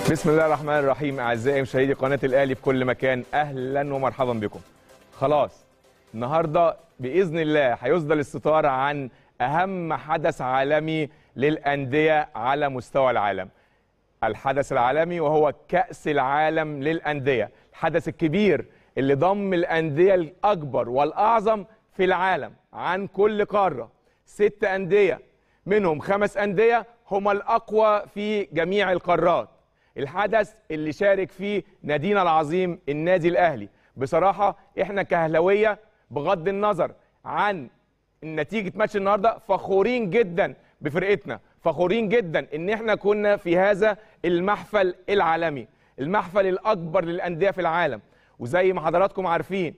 بسم الله الرحمن الرحيم اعزائي مشاهدي قناه الاهلي في كل مكان اهلا ومرحبا بكم خلاص النهارده باذن الله هيصدر الستار عن اهم حدث عالمي للانديه على مستوى العالم الحدث العالمي وهو كاس العالم للانديه الحدث الكبير اللي ضم الانديه الاكبر والاعظم في العالم عن كل قاره ست انديه منهم خمس انديه هم الاقوى في جميع القارات الحدث اللي شارك فيه نادينا العظيم النادي الاهلي بصراحه احنا كاهلاويه بغض النظر عن نتيجه ماتش النهارده فخورين جدا بفرقتنا فخورين جدا ان احنا كنا في هذا المحفل العالمي المحفل الاكبر للانديه في العالم وزي ما حضراتكم عارفين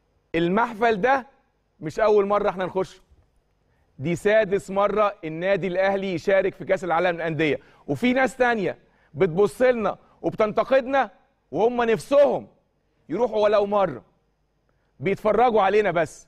المحفل ده مش اول مره احنا نخش دي سادس مره النادي الاهلي يشارك في كاس العالم للانديه وفي ناس تانية بتبص لنا وبتنتقدنا وهم نفسهم يروحوا ولو مره بيتفرجوا علينا بس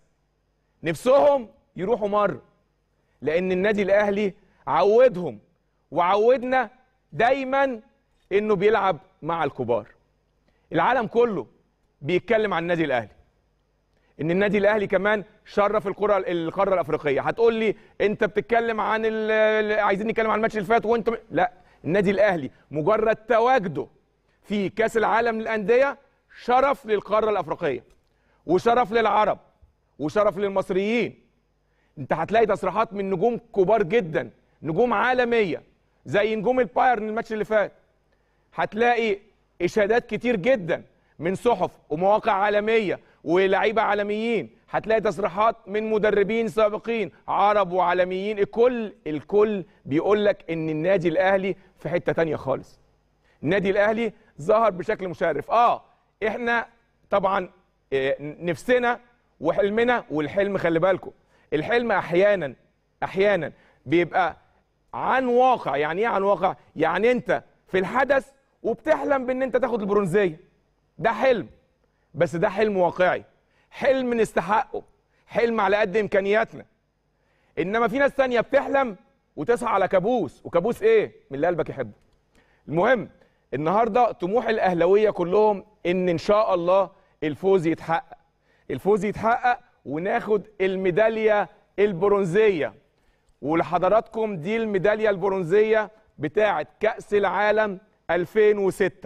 نفسهم يروحوا مره لان النادي الاهلي عودهم وعودنا دايما انه بيلعب مع الكبار العالم كله بيتكلم عن النادي الاهلي ان النادي الاهلي كمان شرف القاره القاره الافريقيه هتقول لي انت بتتكلم عن ال- عايزين نتكلم عن الماتش اللي فات وانت م- لا النادي الاهلي مجرد تواجده في كاس العالم للانديه شرف للقاره الافريقيه وشرف للعرب وشرف للمصريين انت هتلاقي تصريحات من نجوم كبار جدا نجوم عالميه زي نجوم البايرن الماتش اللي فات هتلاقي اشادات كتير جدا من صحف ومواقع عالميه ولاعيبه عالميين هتلاقي تصريحات من مدربين سابقين عرب وعالميين الكل الكل بيقول لك ان النادي الاهلي في حته تانية خالص النادي الاهلي ظهر بشكل مشرف اه احنا طبعا آه، نفسنا وحلمنا والحلم خلي بالكم الحلم احيانا احيانا بيبقى عن واقع يعني ايه عن واقع يعني انت في الحدث وبتحلم بان انت تاخد البرونزيه ده حلم بس ده حلم واقعي حلم نستحقه حلم على قد امكانياتنا انما في ناس تانية بتحلم وتصحى على كابوس وكابوس ايه من اللي قلبك يحبه المهم النهارده طموح الاهلاويه كلهم ان ان شاء الله الفوز يتحقق الفوز يتحقق وناخد الميداليه البرونزيه ولحضراتكم دي الميداليه البرونزيه بتاعه كاس العالم 2006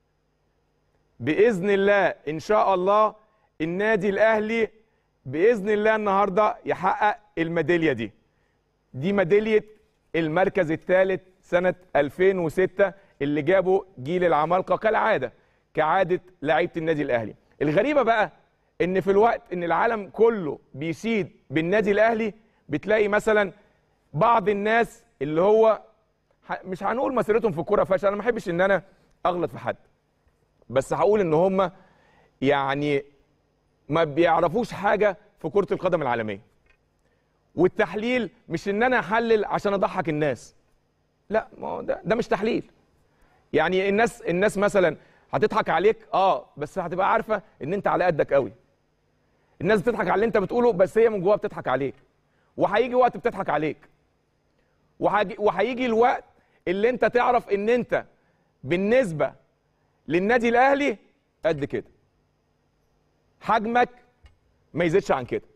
باذن الله ان شاء الله النادي الاهلي باذن الله النهارده يحقق الميداليه دي دي ميداليه المركز الثالث سنه 2006 اللي جابه جيل العمالقه كالعاده كعاده لعيبه النادي الاهلي الغريبه بقى ان في الوقت ان العالم كله بيشيد بالنادي الاهلي بتلاقي مثلا بعض الناس اللي هو ح- مش هنقول مسيرتهم في الكوره فاشله انا ما احبش ان انا اغلط في حد بس هقول ان هم يعني ما بيعرفوش حاجه في كره القدم العالميه والتحليل مش ان انا احلل عشان اضحك الناس لا ما هو ده ده مش تحليل يعني الناس الناس مثلا هتضحك عليك اه بس هتبقى عارفه ان انت على قدك قوي الناس بتضحك على اللي انت بتقوله بس هي من جواها بتضحك عليك وهيجي وقت بتضحك عليك وهيجي وهيجي الوقت اللي انت تعرف ان انت بالنسبه للنادي الاهلي قد كده حجمك ما يزيدش عن كده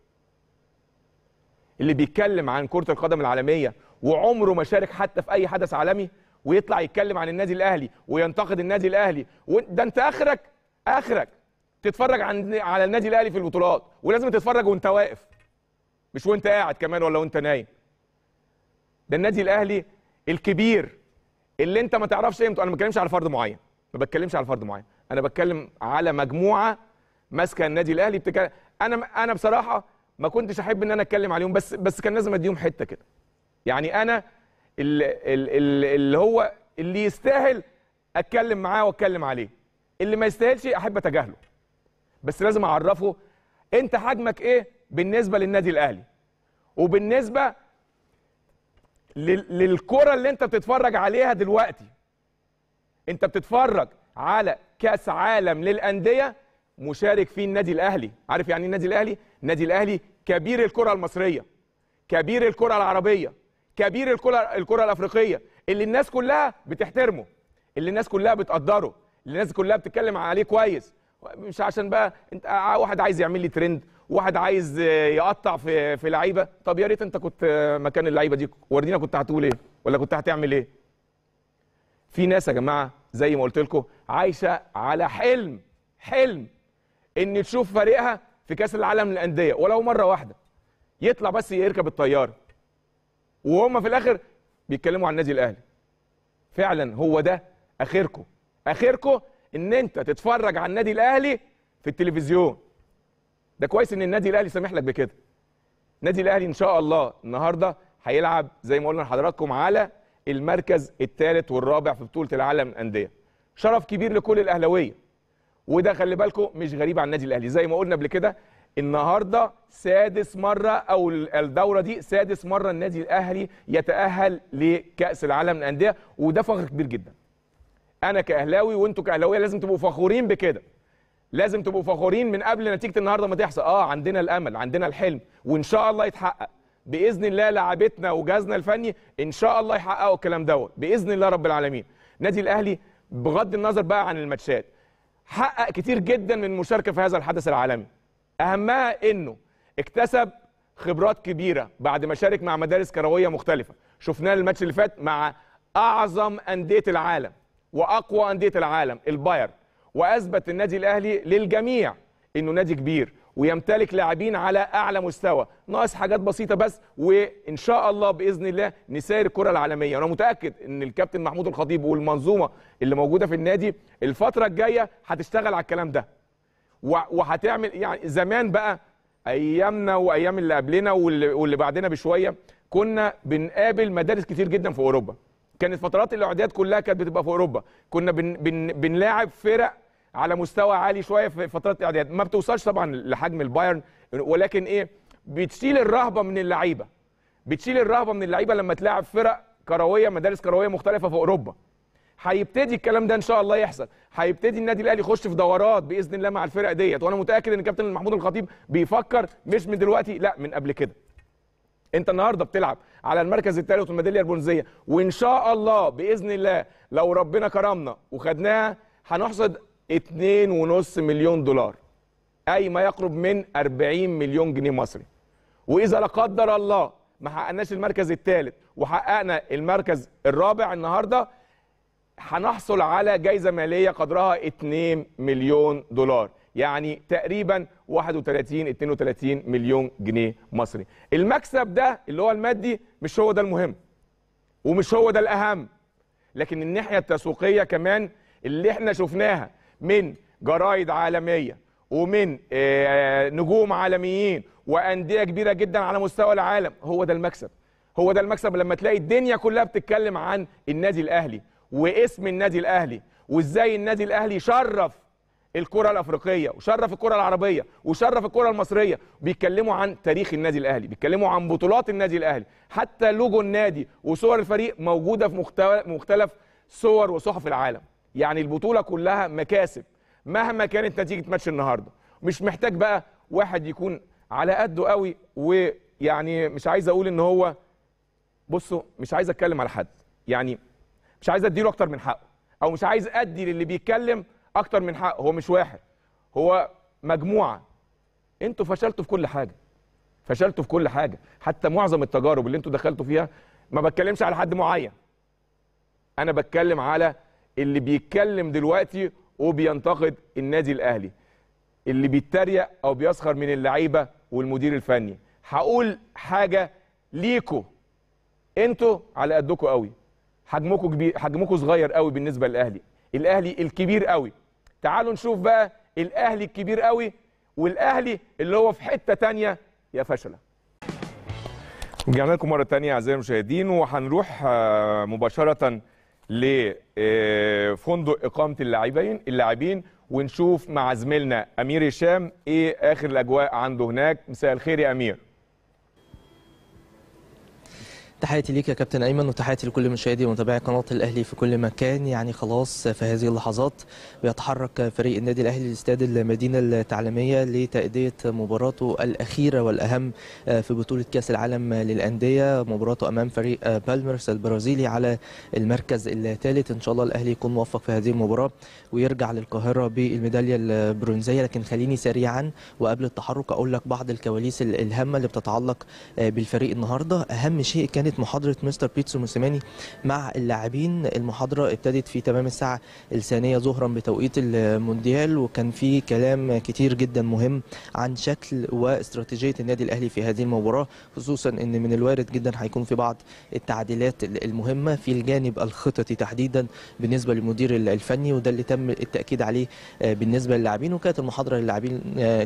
اللي بيتكلم عن كرة القدم العالمية وعمره ما شارك حتى في أي حدث عالمي ويطلع يتكلم عن النادي الأهلي وينتقد النادي الأهلي وده أنت آخرك آخرك تتفرج عن على النادي الأهلي في البطولات ولازم تتفرج وأنت واقف مش وأنت قاعد كمان ولا وأنت نايم ده النادي الأهلي الكبير اللي أنت ما تعرفش قيمته أنا ما بتكلمش على فرد معين ما بتكلمش على فرد معين أنا بتكلم على مجموعة ماسكة النادي الأهلي بتكلم أنا أنا بصراحة ما كنتش احب ان انا اتكلم عليهم بس بس كان لازم اديهم حته كده يعني انا اللي, اللي هو اللي يستاهل اتكلم معاه واتكلم عليه اللي ما يستاهلش احب اتجاهله بس لازم اعرفه انت حجمك ايه بالنسبه للنادي الاهلي وبالنسبه لل- للكره اللي انت بتتفرج عليها دلوقتي انت بتتفرج على كاس عالم للانديه مشارك فيه النادي الاهلي عارف يعني ايه النادي الاهلي النادي الاهلي كبير الكره المصريه كبير الكره العربيه كبير الكره الكره الافريقيه اللي الناس كلها بتحترمه اللي الناس كلها بتقدره اللي الناس كلها بتتكلم عليه كويس مش عشان بقى انت واحد عايز يعمل لي ترند واحد عايز يقطع في في لعيبه طب يا ريت انت كنت مكان اللعيبه دي ورينا كنت هتقول ايه ولا كنت هتعمل ايه في ناس يا جماعه زي ما قلت لكم عايشه على حلم حلم ان تشوف فريقها في كاس العالم للانديه ولو مره واحده يطلع بس يركب الطياره وهم في الاخر بيتكلموا عن النادي الاهلي فعلا هو ده اخركم اخركم ان انت تتفرج على النادي الاهلي في التلفزيون ده كويس ان النادي الاهلي سامح لك بكده النادي الاهلي ان شاء الله النهارده هيلعب زي ما قلنا لحضراتكم على المركز الثالث والرابع في بطوله العالم للانديه شرف كبير لكل الاهلاويه وده خلي بالكم مش غريب عن النادي الاهلي زي ما قلنا قبل كده النهارده سادس مره او الدوره دي سادس مره النادي الاهلي يتاهل لكاس العالم للانديه وده فخر كبير جدا انا كاهلاوي وانتوا كاهلاويه لازم تبقوا فخورين بكده لازم تبقوا فخورين من قبل نتيجه النهارده ما تحصل اه عندنا الامل عندنا الحلم وان شاء الله يتحقق باذن الله لاعبتنا وجهازنا الفني ان شاء الله يحققوا الكلام دوت باذن الله رب العالمين النادي الاهلي بغض النظر بقى عن الماتشات حقق كتير جدا من المشاركه في هذا الحدث العالمي اهمها انه اكتسب خبرات كبيره بعد ما شارك مع مدارس كرويه مختلفه شفناه الماتش اللي فات مع اعظم انديه العالم واقوى انديه العالم البايرن واثبت النادي الاهلي للجميع انه نادي كبير ويمتلك لاعبين على اعلى مستوى ناقص حاجات بسيطه بس وان شاء الله باذن الله نسير الكره العالميه وانا متاكد ان الكابتن محمود الخطيب والمنظومه اللي موجوده في النادي الفتره الجايه هتشتغل على الكلام ده وهتعمل يعني زمان بقى ايامنا وايام اللي قبلنا واللي, واللي بعدنا بشويه كنا بنقابل مدارس كتير جدا في اوروبا كانت فترات الاعداد كلها كانت بتبقى في اوروبا كنا بن بن بنلاعب فرق على مستوى عالي شويه في فترات الاعداد ما بتوصلش طبعا لحجم البايرن ولكن ايه بتشيل الرهبه من اللعيبه بتشيل الرهبه من اللعيبه لما تلاعب فرق كرويه مدارس كرويه مختلفه في اوروبا هيبتدي الكلام ده ان شاء الله يحصل هيبتدي النادي الاهلي يخش في دورات باذن الله مع الفرق ديت وانا متاكد ان الكابتن محمود الخطيب بيفكر مش من دلوقتي لا من قبل كده انت النهارده بتلعب على المركز الثالث والميداليه البرونزيه وان شاء الله باذن الله لو ربنا كرمنا وخدناها هنحصد 2.5 مليون دولار اي ما يقرب من 40 مليون جنيه مصري واذا لا قدر الله ما حققناش المركز الثالث وحققنا المركز الرابع النهارده هنحصل على جائزه ماليه قدرها 2 مليون دولار يعني تقريبا 31 32 مليون جنيه مصري المكسب ده اللي هو المادي مش هو ده المهم ومش هو ده الاهم لكن الناحيه التسويقيه كمان اللي احنا شفناها من جرايد عالميه ومن نجوم عالميين وانديه كبيره جدا على مستوى العالم هو ده المكسب هو ده المكسب لما تلاقي الدنيا كلها بتتكلم عن النادي الاهلي واسم النادي الاهلي وازاي النادي الاهلي شرف الكره الافريقيه وشرف الكره العربيه وشرف الكره المصريه بيتكلموا عن تاريخ النادي الاهلي بيتكلموا عن بطولات النادي الاهلي حتى لوجو النادي وصور الفريق موجوده في مختلف صور وصحف العالم يعني البطوله كلها مكاسب مهما كانت نتيجه ماتش النهارده مش محتاج بقى واحد يكون على قده قوي ويعني مش عايز اقول ان هو بصوا مش عايز اتكلم على حد يعني مش عايز اديله اكتر من حقه او مش عايز ادي للي بيتكلم اكتر من حقه هو مش واحد هو مجموعه انتوا فشلتوا في كل حاجه فشلتوا في كل حاجه حتى معظم التجارب اللي انتوا دخلتوا فيها ما بتكلمش على حد معين انا بتكلم على اللي بيتكلم دلوقتي وبينتقد النادي الاهلي اللي بيتريق او بيسخر من اللعيبه والمدير الفني هقول حاجه ليكوا انتوا على قدكم قوي حجمكم كبير حجمكم صغير قوي بالنسبه للاهلي الاهلي الكبير قوي تعالوا نشوف بقى الاهلي الكبير قوي والاهلي اللي هو في حته تانية يا فشله رجعنا لكم مره تانية اعزائي المشاهدين وهنروح مباشره لفندق اقامه اللاعبين اللاعبين ونشوف مع زميلنا امير هشام ايه اخر الاجواء عنده هناك مساء الخير يا امير تحياتي ليك يا كابتن ايمن وتحياتي لكل مشاهدي ومتابعي قناه الاهلي في كل مكان يعني خلاص في هذه اللحظات بيتحرك فريق النادي الاهلي لاستاد المدينه التعليميه لتاديه مباراته الاخيره والاهم في بطوله كاس العالم للانديه مباراته امام فريق بالمرس البرازيلي على المركز الثالث ان شاء الله الاهلي يكون موفق في هذه المباراه ويرجع للقاهره بالميداليه البرونزيه لكن خليني سريعا وقبل التحرك اقول لك بعض الكواليس الهامه اللي بتتعلق بالفريق النهارده اهم شيء كانت محاضره مستر بيتسو موسيماني مع اللاعبين المحاضره ابتدت في تمام الساعه الثانيه ظهرا بتوقيت المونديال وكان في كلام كتير جدا مهم عن شكل واستراتيجيه النادي الاهلي في هذه المباراه خصوصا ان من الوارد جدا هيكون في بعض التعديلات المهمه في الجانب الخططي تحديدا بالنسبه للمدير الفني وده اللي تم التاكيد عليه بالنسبه للاعبين وكانت المحاضره للاعبين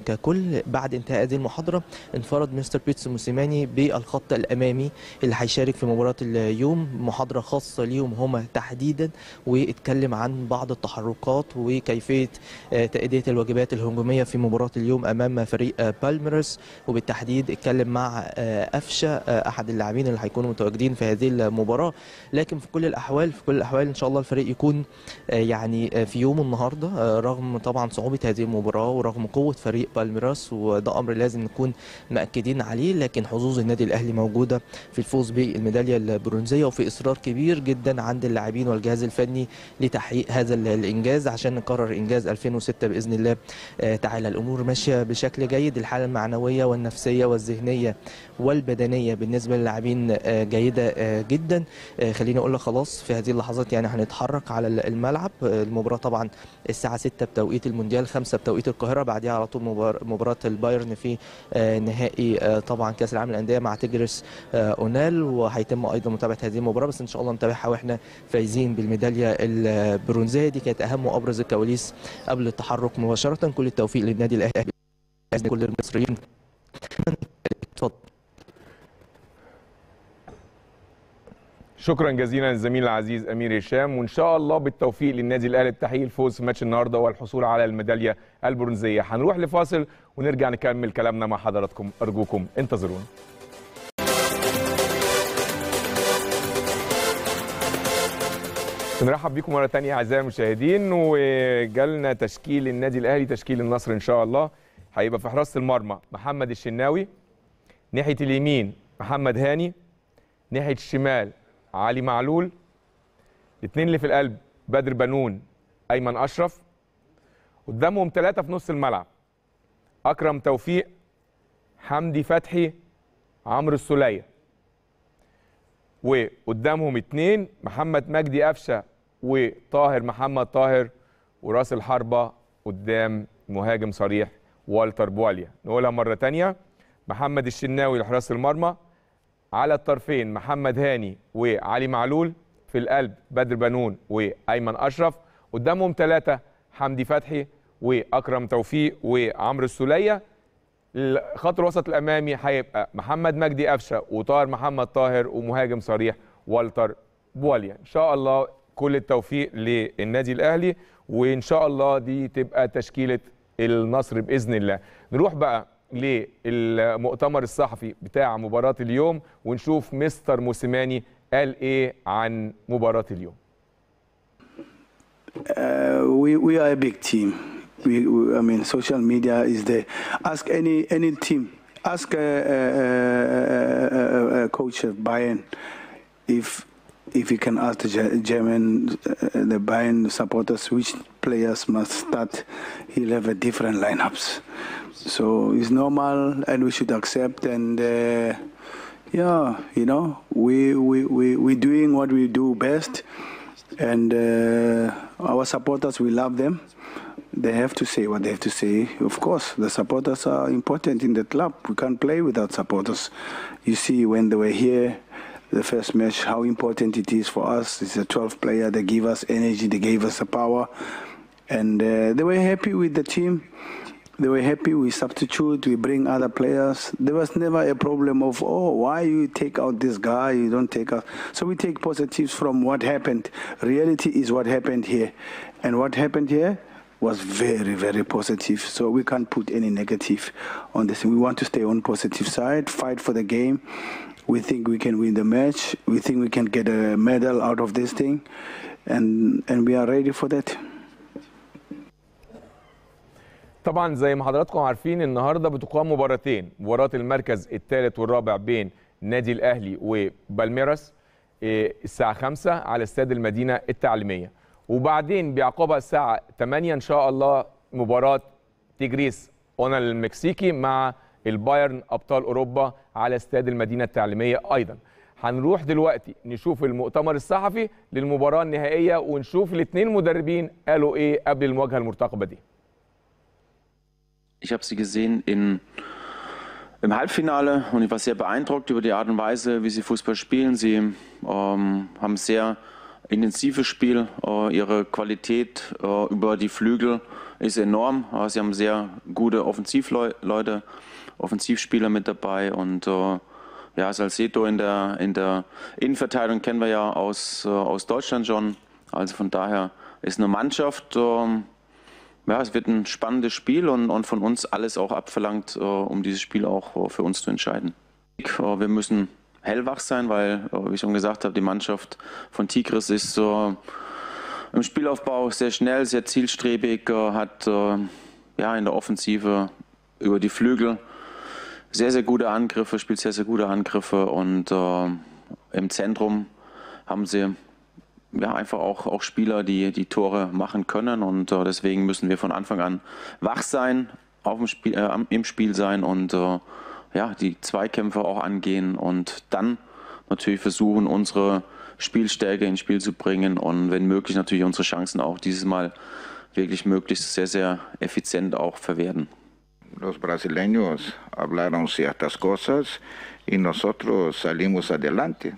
ككل بعد انتهاء هذه المحاضره انفرد مستر بيتسو موسيماني بالخط الامامي اللي هيشارك في مباراه اليوم محاضره خاصه ليهم هم تحديدا واتكلم عن بعض التحركات وكيفيه تاديه الواجبات الهجوميه في مباراه اليوم امام فريق بالميرس وبالتحديد اتكلم مع قفشه احد اللاعبين اللي هيكونوا متواجدين في هذه المباراه لكن في كل الاحوال في كل الاحوال ان شاء الله الفريق يكون يعني في يوم النهارده رغم طبعا صعوبه هذه المباراه ورغم قوه فريق بالميراس وده امر لازم نكون مأكدين عليه لكن حظوظ النادي الاهلي موجوده في الفوز بالميداليه البرونزيه وفي اصرار كبير جدا عند اللاعبين والجهاز الفني لتحقيق هذا الانجاز عشان نكرر انجاز 2006 باذن الله تعالى الامور ماشيه بشكل جيد الحاله المعنويه والنفسيه والذهنيه والبدنيه بالنسبه للاعبين جيده جدا خليني اقول لك خلاص في هذه اللحظات يعني هنتحرك على الملعب المباراه طبعا الساعه 6 بتوقيت المونديال 5 بتوقيت القاهره بعديها على طول مباراه البايرن في نهائي طبعا كاس العالم للانديه مع تجرس اونال وهيتم ايضا متابعه هذه المباراه بس ان شاء الله نتابعها واحنا فايزين بالميداليه البرونزيه دي كانت اهم وابرز الكواليس قبل التحرك مباشره كل التوفيق للنادي الاهلي كل المصريين اتفضل شكرا جزيلا للزميل العزيز امير هشام وان شاء الله بالتوفيق للنادي الاهلي التحقيق الفوز في ماتش النهارده والحصول على الميداليه البرونزيه هنروح لفاصل ونرجع نكمل كلامنا مع حضراتكم ارجوكم انتظرونا بنرحب بيكم مره ثانيه اعزائي المشاهدين وجالنا تشكيل النادي الاهلي تشكيل النصر ان شاء الله هيبقى في حراسه المرمى محمد الشناوي ناحيه اليمين محمد هاني ناحيه الشمال علي معلول الاثنين اللي في القلب بدر بنون ايمن اشرف قدامهم ثلاثه في نص الملعب اكرم توفيق حمدي فتحي عمرو السوليه وقدامهم اثنين محمد مجدي قفشه وطاهر محمد طاهر وراس الحربه قدام مهاجم صريح والتر بواليا نقولها مره ثانيه محمد الشناوي لحراس المرمى على الطرفين محمد هاني وعلي معلول في القلب بدر بنون وايمن اشرف قدامهم ثلاثه حمدي فتحي واكرم توفيق وعمرو السوليه الخط الوسط الامامي هيبقى محمد مجدي قفشه وطاهر محمد طاهر ومهاجم صريح والتر بواليا ان شاء الله كل التوفيق للنادي الاهلي وان شاء الله دي تبقى تشكيله النصر باذن الله نروح بقى للمؤتمر الصحفي بتاع مباراة اليوم ونشوف مستر موسيماني قال ايه عن مباراة اليوم Uh, we, we are a big team. We, we, I mean, social media is there. Ask any any team. Ask uh, uh, coach of Bayern if if you can ask the German, the Bayern supporters which players must start. He'll have a different lineups. So it's normal, and we should accept. And uh, yeah, you know, we we we we doing what we do best, and uh, our supporters, we love them. They have to say what they have to say. Of course, the supporters are important in the club. We can't play without supporters. You see, when they were here, the first match, how important it is for us. It's a 12 player. They give us energy. They gave us the power, and uh, they were happy with the team. They were happy. We substitute. We bring other players. There was never a problem of oh why you take out this guy you don't take out. So we take positives from what happened. Reality is what happened here, and what happened here. was very, very positive. So we can't put any negative on this. We want to stay on positive side, fight for the game. We think we can win the match. We think we can get a medal out of this thing, and and we are ready for that. طبعا زي ما حضراتكم عارفين النهارده بتقام مباراتين مباراه المركز الثالث والرابع بين النادي الاهلي وبالميراس إيه، الساعه 5 على استاد المدينه التعليميه وبعدين بيعقبها الساعه 8 ان شاء الله مباراه تيجريس اونال المكسيكي مع البايرن ابطال اوروبا على استاد المدينه التعليميه ايضا هنروح دلوقتي نشوف المؤتمر الصحفي للمباراه النهائيه ونشوف الاثنين مدربين قالوا ايه قبل المواجهه المرتقبه دي Ich habe sie gesehen in, im Halbfinale und ich war sehr beeindruckt über die Art und Weise, wie sie Fußball spielen. Sie ähm, haben sehr intensives Spiel. Äh, ihre Qualität äh, über die Flügel ist enorm. Äh, sie haben sehr gute Offensivleute, Offensivspieler mit dabei und äh, ja, Salcedo in der, in der Innenverteidigung kennen wir ja aus, äh, aus Deutschland schon. Also von daher ist eine Mannschaft. ähm, ja, es wird ein spannendes Spiel und, und von uns alles auch abverlangt, äh, um dieses Spiel auch äh, für uns zu entscheiden. Äh, wir müssen hellwach sein, weil, äh, wie ich schon gesagt habe, die Mannschaft von Tigris ist äh, im Spielaufbau sehr schnell, sehr zielstrebig, äh, hat äh, ja, in der Offensive über die Flügel sehr, sehr gute Angriffe, spielt sehr, sehr gute Angriffe und äh, im Zentrum haben sie ja, einfach auch, auch Spieler, die die Tore machen können. Und äh, deswegen müssen wir von Anfang an wach sein, auf dem Spiel, äh, am- im Spiel sein und äh, ja, die Zweikämpfe auch angehen und dann natürlich versuchen, unsere Spielstärke ins Spiel zu bringen und wenn möglich natürlich unsere Chancen auch dieses Mal wirklich möglichst sehr, sehr effizient auch verwerten. Los brasileños hablaron ciertas cosas y nosotros salimos adelante.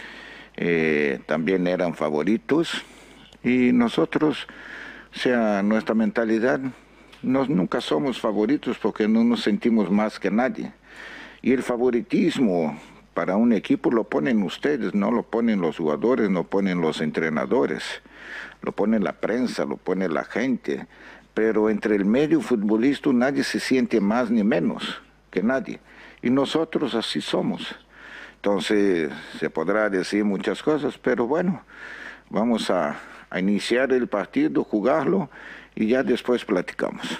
Eh, también eran favoritos y nosotros, o sea, nuestra mentalidad, nos, nunca somos favoritos porque no nos sentimos más que nadie. Y el favoritismo para un equipo lo ponen ustedes, no lo ponen los jugadores, no ponen los entrenadores, lo pone la prensa, lo pone la gente. Pero entre el medio futbolista nadie se siente más ni menos que nadie. Y nosotros así somos. Entonces se podrá decir muchas cosas, pero bueno, vamos a, a iniciar el partido, jugarlo y ya después platicamos.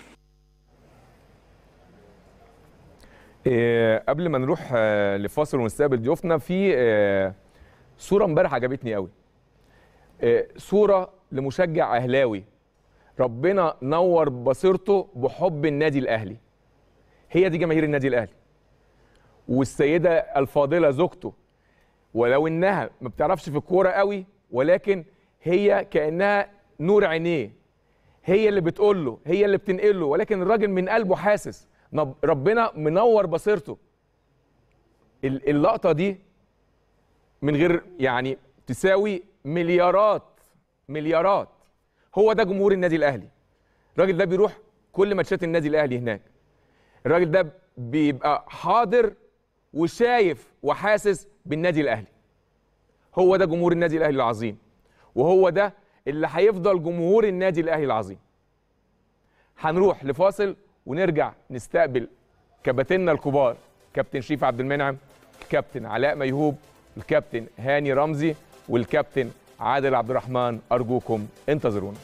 إيه، قبل ما نروح آه، لفاصل ونستقبل ضيوفنا في آه، صوره امبارح عجبتني قوي آه، صوره لمشجع اهلاوي ربنا نور بصيرته بحب النادي الاهلي هي دي جماهير النادي الاهلي والسيده الفاضله زوجته ولو انها ما بتعرفش في الكوره قوي ولكن هي كانها نور عينيه هي اللي بتقول له هي اللي بتنقل له ولكن الراجل من قلبه حاسس نب- ربنا منور بصيرته ال- اللقطه دي من غير يعني تساوي مليارات مليارات هو ده جمهور النادي الاهلي الراجل ده بيروح كل ماتشات النادي الاهلي هناك الراجل ده بيبقى حاضر وشايف وحاسس بالنادي الاهلي هو ده جمهور النادي الاهلي العظيم وهو ده اللي هيفضل جمهور النادي الاهلي العظيم هنروح لفاصل ونرجع نستقبل كباتننا الكبار كابتن شريف عبد المنعم الكابتن علاء ميهوب الكابتن هاني رمزي والكابتن عادل عبد الرحمن ارجوكم انتظرونا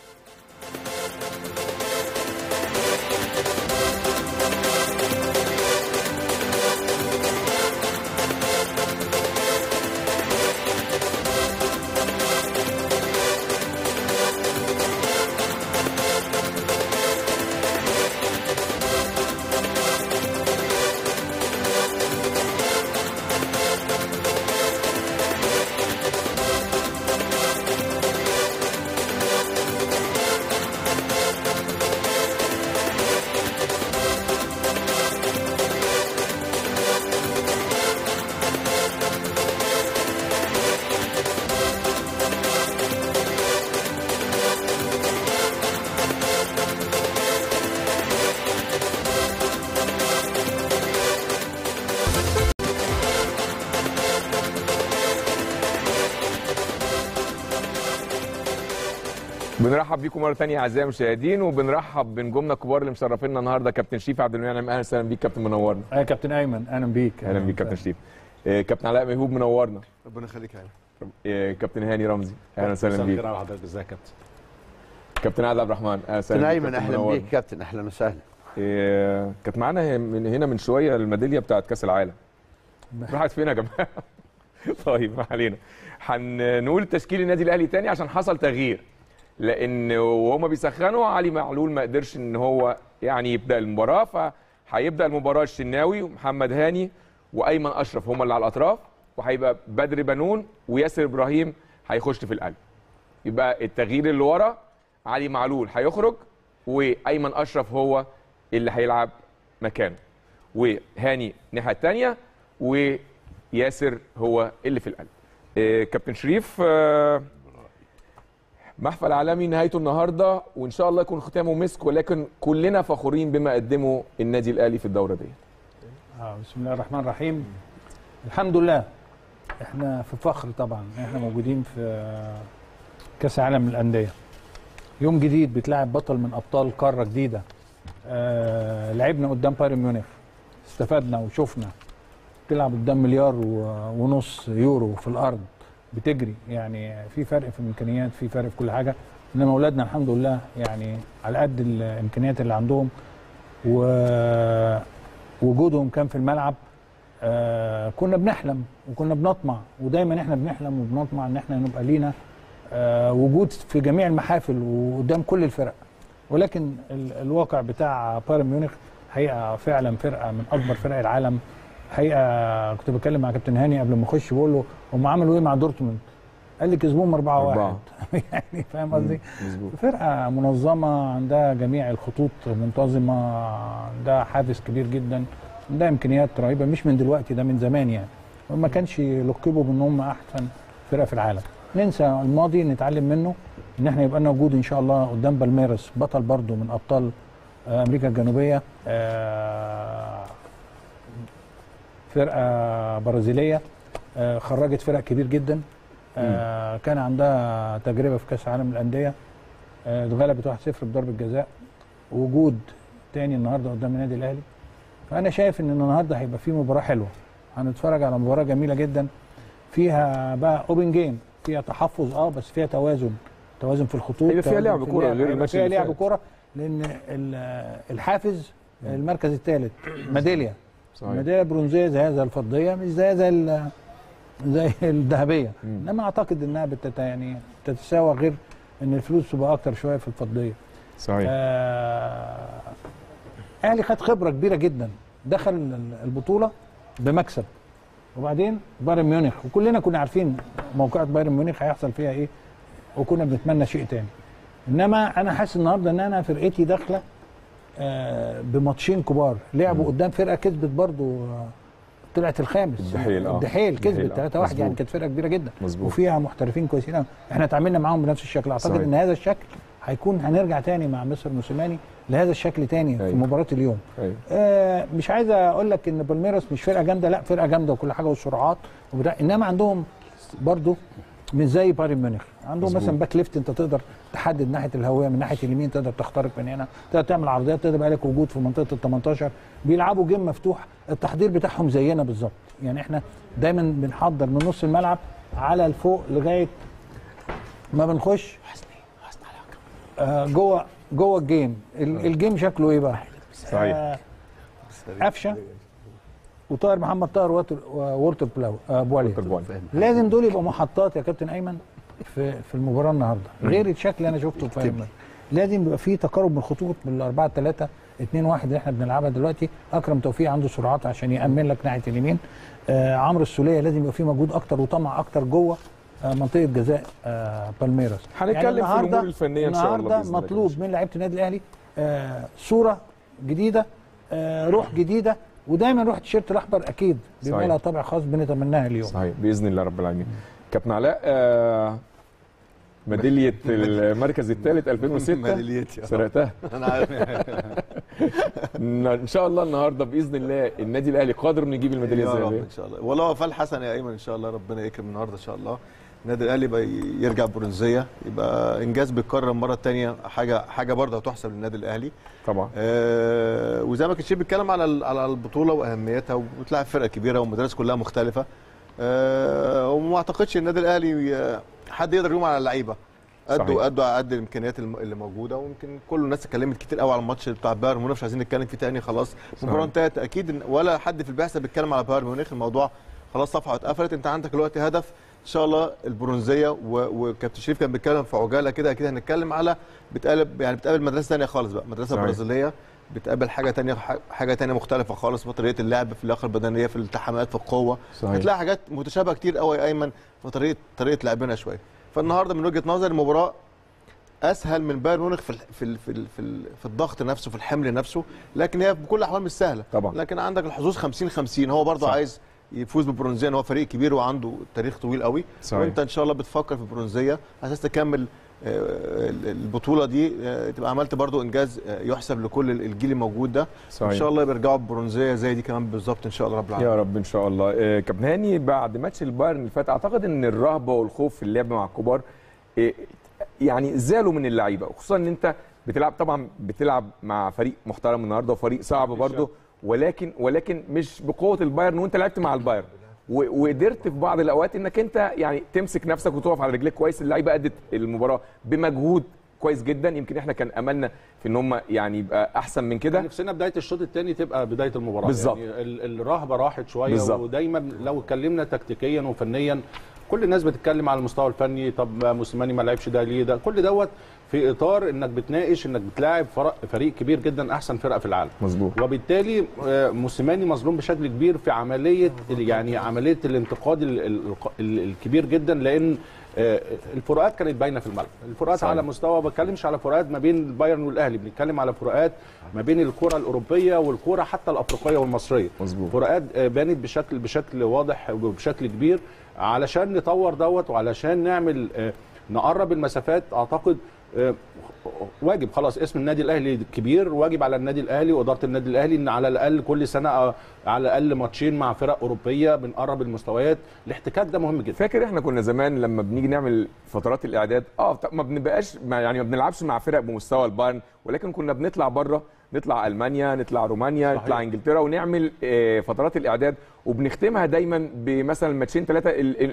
بنرحب بيكم مره ثانيه اعزائي المشاهدين وبنرحب بنجومنا الكبار اللي مشرفينا النهارده كابتن شريف عبد المنعم اهلا وسهلا بيك كابتن منورنا يا كابتن ايمن اهلا بيك اهلا بيك كابتن شريف آه، كابتن علاء ميهوب منورنا ربنا يخليك يا عيني آه، كابتن هاني رمزي اهلا وسهلا بيك على حضرتك ازيك يا كابتن كابتن عادل عبد الرحمن اهلا وسهلا كابتن بيك ايمن كابتن اهلا منورنا. بيك كابتن اهلا وسهلا آه، كانت معانا من هنا من شويه الميداليه بتاعت كاس العالم راحت فين يا جماعه طيب ما علينا هنقول تشكيل النادي الاهلي تاني عشان حصل تغيير لان وهما بيسخنوا علي معلول ما قدرش ان هو يعني يبدا المباراه فهيبدا المباراه الشناوي ومحمد هاني وايمن اشرف هما اللي على الاطراف وهيبقى بدر بنون وياسر ابراهيم هيخش في القلب يبقى التغيير اللي ورا علي معلول هيخرج وايمن اشرف هو اللي هيلعب مكانه وهاني الناحيه الثانيه وياسر هو اللي في القلب إيه كابتن شريف آه، محفل عالمي نهايته النهارده وان شاء الله يكون ختامه مسك ولكن كلنا فخورين بما قدمه النادي الاهلي في الدوره دي آه بسم الله الرحمن الرحيم الحمد لله احنا في فخر طبعا احنا موجودين في آه، كاس العالم للانديه يوم جديد بتلاعب بطل من ابطال قاره جديده آه لعبنا قدام بايرن ميونخ استفدنا وشفنا تلعب قدام مليار و- ونص يورو في الارض بتجري يعني في فرق في الامكانيات في فرق في كل حاجه انما اولادنا الحمد لله يعني على قد الامكانيات اللي عندهم ووجودهم كان في الملعب آه كنا بنحلم وكنا بنطمع ودايما احنا بنحلم وبنطمع ان احنا نبقى لينا آه وجود في جميع المحافل وقدام كل الفرق ولكن ال الواقع بتاع بايرن ميونخ حقيقه فعلا فرقه من اكبر فرق العالم حقيقه كنت بتكلم مع كابتن هاني قبل ما اخش بقول له هم عملوا ايه مع دورتموند؟ قال لي كسبوهم 4 1 أربعة. يعني فاهم قصدي؟ مظبوط فرقه منظمه عندها جميع الخطوط منتظمه عندها حافز كبير جدا عندها امكانيات رهيبه مش من دلوقتي ده من زمان يعني وما كانش لقبوا بان هم احسن فرقه في العالم ننسى الماضي نتعلم منه ان احنا يبقى لنا وجود ان شاء الله قدام بالميرس بطل برضو من ابطال آه، امريكا الجنوبيه آه، فرقه برازيليه آه، خرجت فرق كبير جدا آه، كان عندها تجربه في كاس العالم للانديه آه، اتغلبت 1-0 بضربه جزاء وجود تاني النهارده قدام النادي الاهلي فانا شايف ان النهارده هيبقى في مباراه حلوه هنتفرج على مباراه جميله جدا فيها بقى اوبن جيم فيها تحفظ اه بس فيها توازن توازن في الخطوط هيبقى فيها توازن لعب في كورة اللعب. غير هيبقى الماتش فيها اللي لعب فات. كوره لان ال- الحافز المركز الثالث ميداليه صحيح ميداليه برونزيه زي زي الفضيه مش زي زي ال- زي الذهبيه مم. انما اعتقد انها بتت يعني تتساوى غير ان الفلوس تبقى اكتر شويه في الفضيه صحيح آه، اهلي خد خبره كبيره جدا دخل ال- البطوله بمكسب وبعدين بايرن ميونخ وكلنا كنا عارفين موقعة بايرن ميونخ هيحصل فيها ايه وكنا بنتمنى شيء تاني انما انا حاسس النهارده ان انا فرقتي داخله آه، بماتشين كبار لعبوا قدام فرقه كسبت برضو آه، طلعت الخامس الدحيل، آه. الدحيل الدحيل، كسبت آه. 3 1 يعني مظبوط. كانت فرقه كبيره جدا مظبوط. وفيها محترفين كويسين أوي. احنا اتعاملنا معاهم بنفس الشكل اعتقد صحيح. ان هذا الشكل هيكون هنرجع تاني مع مستر موسيماني لهذا الشكل تاني في أيوة. مباراه اليوم أيوة. آه مش عايز اقول لك ان بالميراس مش فرقه جامده لا فرقه جامده وكل حاجه والسرعات وبتاع انما عندهم برضو مش زي بايرن ميونخ عندهم مظبوط. مثلا باك ليفت انت تقدر تحدد ناحيه الهويه من ناحيه اليمين تقدر تخترق من هنا تقدر تعمل عرضيات تقدر يبقى لك وجود في منطقه ال 18 بيلعبوا جيم مفتوح التحضير بتاعهم زينا بالظبط يعني احنا دايما بنحضر من نص الملعب على الفوق لغايه ما بنخش آه جوه جوه الجيم ال- الجيم شكله ايه بقى؟ صحيح آه، قفشه وطاهر محمد طاهر ووتر- وولتر بلاو آه بوالي تربوان. لازم دول يبقوا محطات يا كابتن ايمن في في المباراه النهارده غير الشكل اللي انا شفته في أيمن. لازم يبقى في تقارب من الخطوط من الأربعة ثلاثة اتنين واحد اللي احنا بنلعبها دلوقتي اكرم توفيق عنده سرعات عشان يامن لك ناحيه اليمين آه عمرو السوليه لازم يبقى فيه مجهود اكتر وطمع اكتر جوه آه منطقه جزاء آه بالميراس هنتكلم في الأمور الفنية إن شاء الله النهارده بإذن الله. مطلوب من لعيبه النادي الاهلي آه صوره جديده آه روح جديده ودايما روح التيشيرت الاحمر اكيد بيبقى صحيح. لها طابع خاص بنتمناها اليوم صحيح باذن الله رب العالمين كابتن علاء آه، ميداليه المركز الثالث 2006 ميداليتي. سرقتها انا عارف ان شاء الله النهارده باذن الله النادي الاهلي قادر انه يجيب الميداليه يا رب الذهبيه ان شاء الله والله وفاء الحسن يا ايمن ان شاء الله ربنا يكرم النهارده ان شاء الله النادي الاهلي يبقى يرجع برونزيه يبقى انجاز بيتكرر مره تانية حاجه حاجه برضه هتحسب للنادي الاهلي طبعا آه وزي ما كنت بيتكلم على ال- على البطوله واهميتها وبتلعب فرقه كبيره والمدارس كلها مختلفه آه وما اعتقدش النادي الاهلي آه، حد يقدر يلوم على اللعيبه صحيح. ادوا ادوا على قد الامكانيات الم- اللي موجوده ويمكن كل الناس اتكلمت كتير قوي على الماتش بتاع بايرن ميونخ مش عايزين نتكلم فيه تاني خلاص المباراه انتهت اكيد إن- ولا حد في البعثه بيتكلم على بايرن ميونخ الموضوع خلاص صفحه اتقفلت انت عندك دلوقتي هدف ان شاء الله البرونزيه و- وكابتن شريف كان بيتكلم في عجاله كده اكيد هنتكلم على بتقلب يعني بتقابل مدرسه ثانيه خالص بقى مدرسه صحيح. برازيليه بتقابل حاجه تانية حاجه تانية مختلفه خالص في طريقه اللعب في اللياقه البدنيه في الالتحامات في القوه صحيح. هتلاقي حاجات متشابهه كتير قوي يا ايمن في طريقه طريقه لعبنا شويه فالنهارده من وجهه نظري المباراه اسهل من بايرن ميونخ في ال- في ال- في ال- في, ال- في الضغط نفسه في الحمل نفسه لكن هي بكل الاحوال مش سهله طبعا. لكن عندك الحظوظ 50 50 هو برضه صح. عايز يفوز ببرونزيه إن هو فريق كبير وعنده تاريخ طويل قوي صحيح. وانت ان شاء الله بتفكر في برونزيه على اساس تكمل آه، البطوله دي آه، تبقى عملت برضو انجاز آه، يحسب لكل الجيل الموجود ده صحيح. ان شاء الله يرجعوا ببرونزيه زي دي كمان بالظبط ان شاء الله رب العالمين يا رب ان شاء الله آه، كابتن هاني بعد ماتش البايرن اللي فات اعتقد ان الرهبه والخوف في اللعب مع الكبار آه، يعني زالوا من اللعيبه وخصوصا ان انت بتلعب طبعا بتلعب مع فريق محترم النهارده وفريق صعب برضه ولكن ولكن مش بقوه البايرن وانت لعبت مع البايرن و- وقدرت في بعض الاوقات انك انت يعني تمسك نفسك وتقف على رجليك كويس اللعيبه ادت المباراه بمجهود كويس جدا يمكن احنا كان املنا في ان هم يعني يبقى احسن من كده نفسنا بدايه الشوط الثاني تبقى بدايه المباراه بالظبط. يعني ال- الرهبه راحت شويه بالظبط. ودايما لو اتكلمنا تكتيكيا وفنيا كل الناس بتتكلم على المستوى الفني طب موسيماني ما لعبش ده ليه ده كل دوت في اطار انك بتناقش انك بتلاعب فرق فريق كبير جدا احسن فرقه في العالم مظبوط وبالتالي آه، موسيماني مظلوم بشكل كبير في عمليه يعني عمليه الانتقاد ال- ال- ال- الكبير جدا لان آه، الفروقات كانت باينه في الملعب الفروقات صحيح. على مستوى ما بتكلمش على فروقات ما بين البايرن والاهلي بنتكلم على فروقات ما بين الكره الاوروبيه والكره حتى الافريقيه والمصريه مظبوط. فروقات آه، بانت بشكل بشكل واضح وبشكل كبير علشان نطور دوت وعلشان نعمل آه، نقرب المسافات اعتقد آه، واجب خلاص اسم النادي الاهلي كبير واجب على النادي الاهلي واداره النادي الاهلي ان على الاقل كل سنه آه، على الاقل ماتشين مع فرق اوروبيه بنقرب المستويات الاحتكاك ده مهم جدا فاكر احنا كنا زمان لما بنيجي نعمل فترات الاعداد اه طب ما بنبقاش ما يعني ما بنلعبش مع فرق بمستوى البايرن ولكن كنا بنطلع بره نطلع المانيا نطلع رومانيا صحيح. نطلع انجلترا ونعمل آه، فترات الاعداد وبنختمها دايما بمثلا ماتشين ثلاثه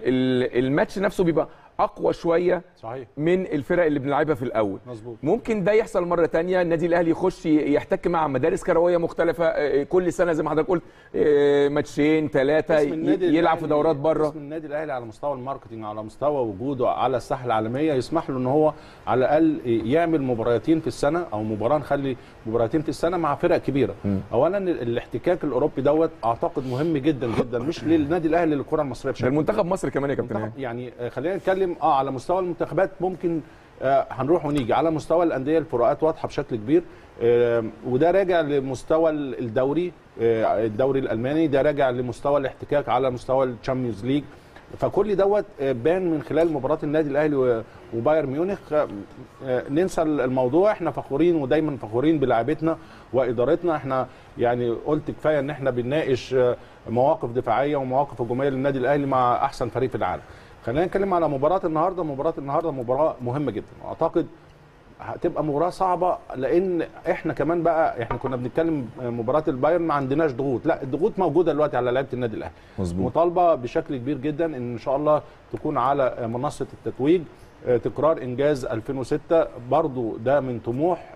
الماتش نفسه بيبقى اقوى شويه صحيح من الفرق اللي بنلعبها في الاول مظبوط ممكن ده يحصل مره تانية النادي الاهلي يخش يحتك مع مدارس كرويه مختلفه آه، كل سنه زي ما حضرتك قلت آه، ماتشين ثلاثه اسم النادي يلعب في الأهلي- دورات بره اسم النادي الاهلي على مستوى الماركتنج على مستوى وجوده على الساحه العالميه يسمح له ان هو على الاقل يعمل مباراتين في السنه او مباراه نخلي مباراتين في السنه مع فرق كبيره اولا ال- الاحتكاك الاوروبي دوت اعتقد مهم جدا جدا مش للنادي الاهلي للكره المصريه ده بشكل المنتخب مصر كمان يا كابتن هاني. منتخب- يعني آه، خلينا نتكلم اه على مستوى المنتخبات ممكن آه هنروح ونيجي على مستوى الانديه الفروقات واضحه بشكل كبير آه وده راجع لمستوى ال- الدوري آه الدوري الالماني ده راجع لمستوى الاحتكاك على مستوى الشامبيونز ليج فكل دوت آه، بان من خلال مباراه النادي الاهلي و- وبايرن ميونخ آه، آه، ننسى الموضوع احنا فخورين ودايما فخورين بلعبتنا وادارتنا احنا يعني قلت كفايه ان احنا بنناقش آه، مواقف دفاعيه ومواقف هجوميه للنادي الاهلي مع احسن فريق في العالم خلينا نتكلم على مباراه النهارده مباراه النهارده مباراه مهمه جدا واعتقد هتبقى مباراه صعبه لان احنا كمان بقى احنا كنا بنتكلم مباراه البايرن ما عندناش ضغوط لا الضغوط موجوده دلوقتي على لعيبه النادي الاهلي مظبوط مطالبه بشكل كبير جدا ان ان شاء الله تكون على منصه التتويج آه، تكرار انجاز 2006 برضو ده من طموح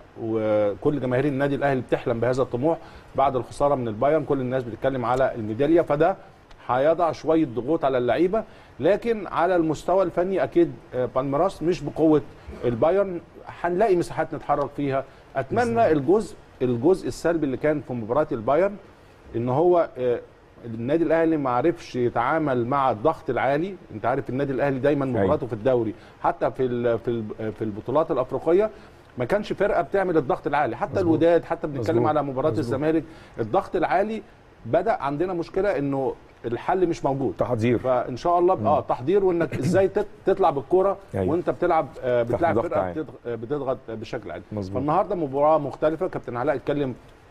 وكل جماهير النادي الاهلي بتحلم بهذا الطموح بعد الخساره من البايرن كل الناس بتتكلم على الميداليه فده هيضع شويه ضغوط على اللعيبه لكن على المستوى الفني اكيد آه، بالميراس مش بقوه البايرن هنلاقي مساحات نتحرك فيها اتمنى الجزء الجزء السلبي اللي كان في مباراه البايرن ان هو آه، النادي الاهلي ما عرفش يتعامل مع الضغط العالي انت عارف النادي الاهلي دايما أيوة. مباراته في الدوري حتى في ال- في ال- في البطولات الافريقيه ما كانش فرقه بتعمل الضغط العالي حتى مظبوط. الوداد حتى بنتكلم مظبوط. على مباراه مظبوط. الزمالك الضغط العالي بدا عندنا مشكله انه الحل مش موجود تحضير فان شاء الله اه تحضير وانك ازاي تت- تطلع بالكوره أيوة. وانت بتلعب آه، تحت بتلعب ضغط فرقه عالي. بتضغ- آه، بتضغط بشكل عالي مظبوط. فالنهارده مباراه مختلفه كابتن علاء اتكلم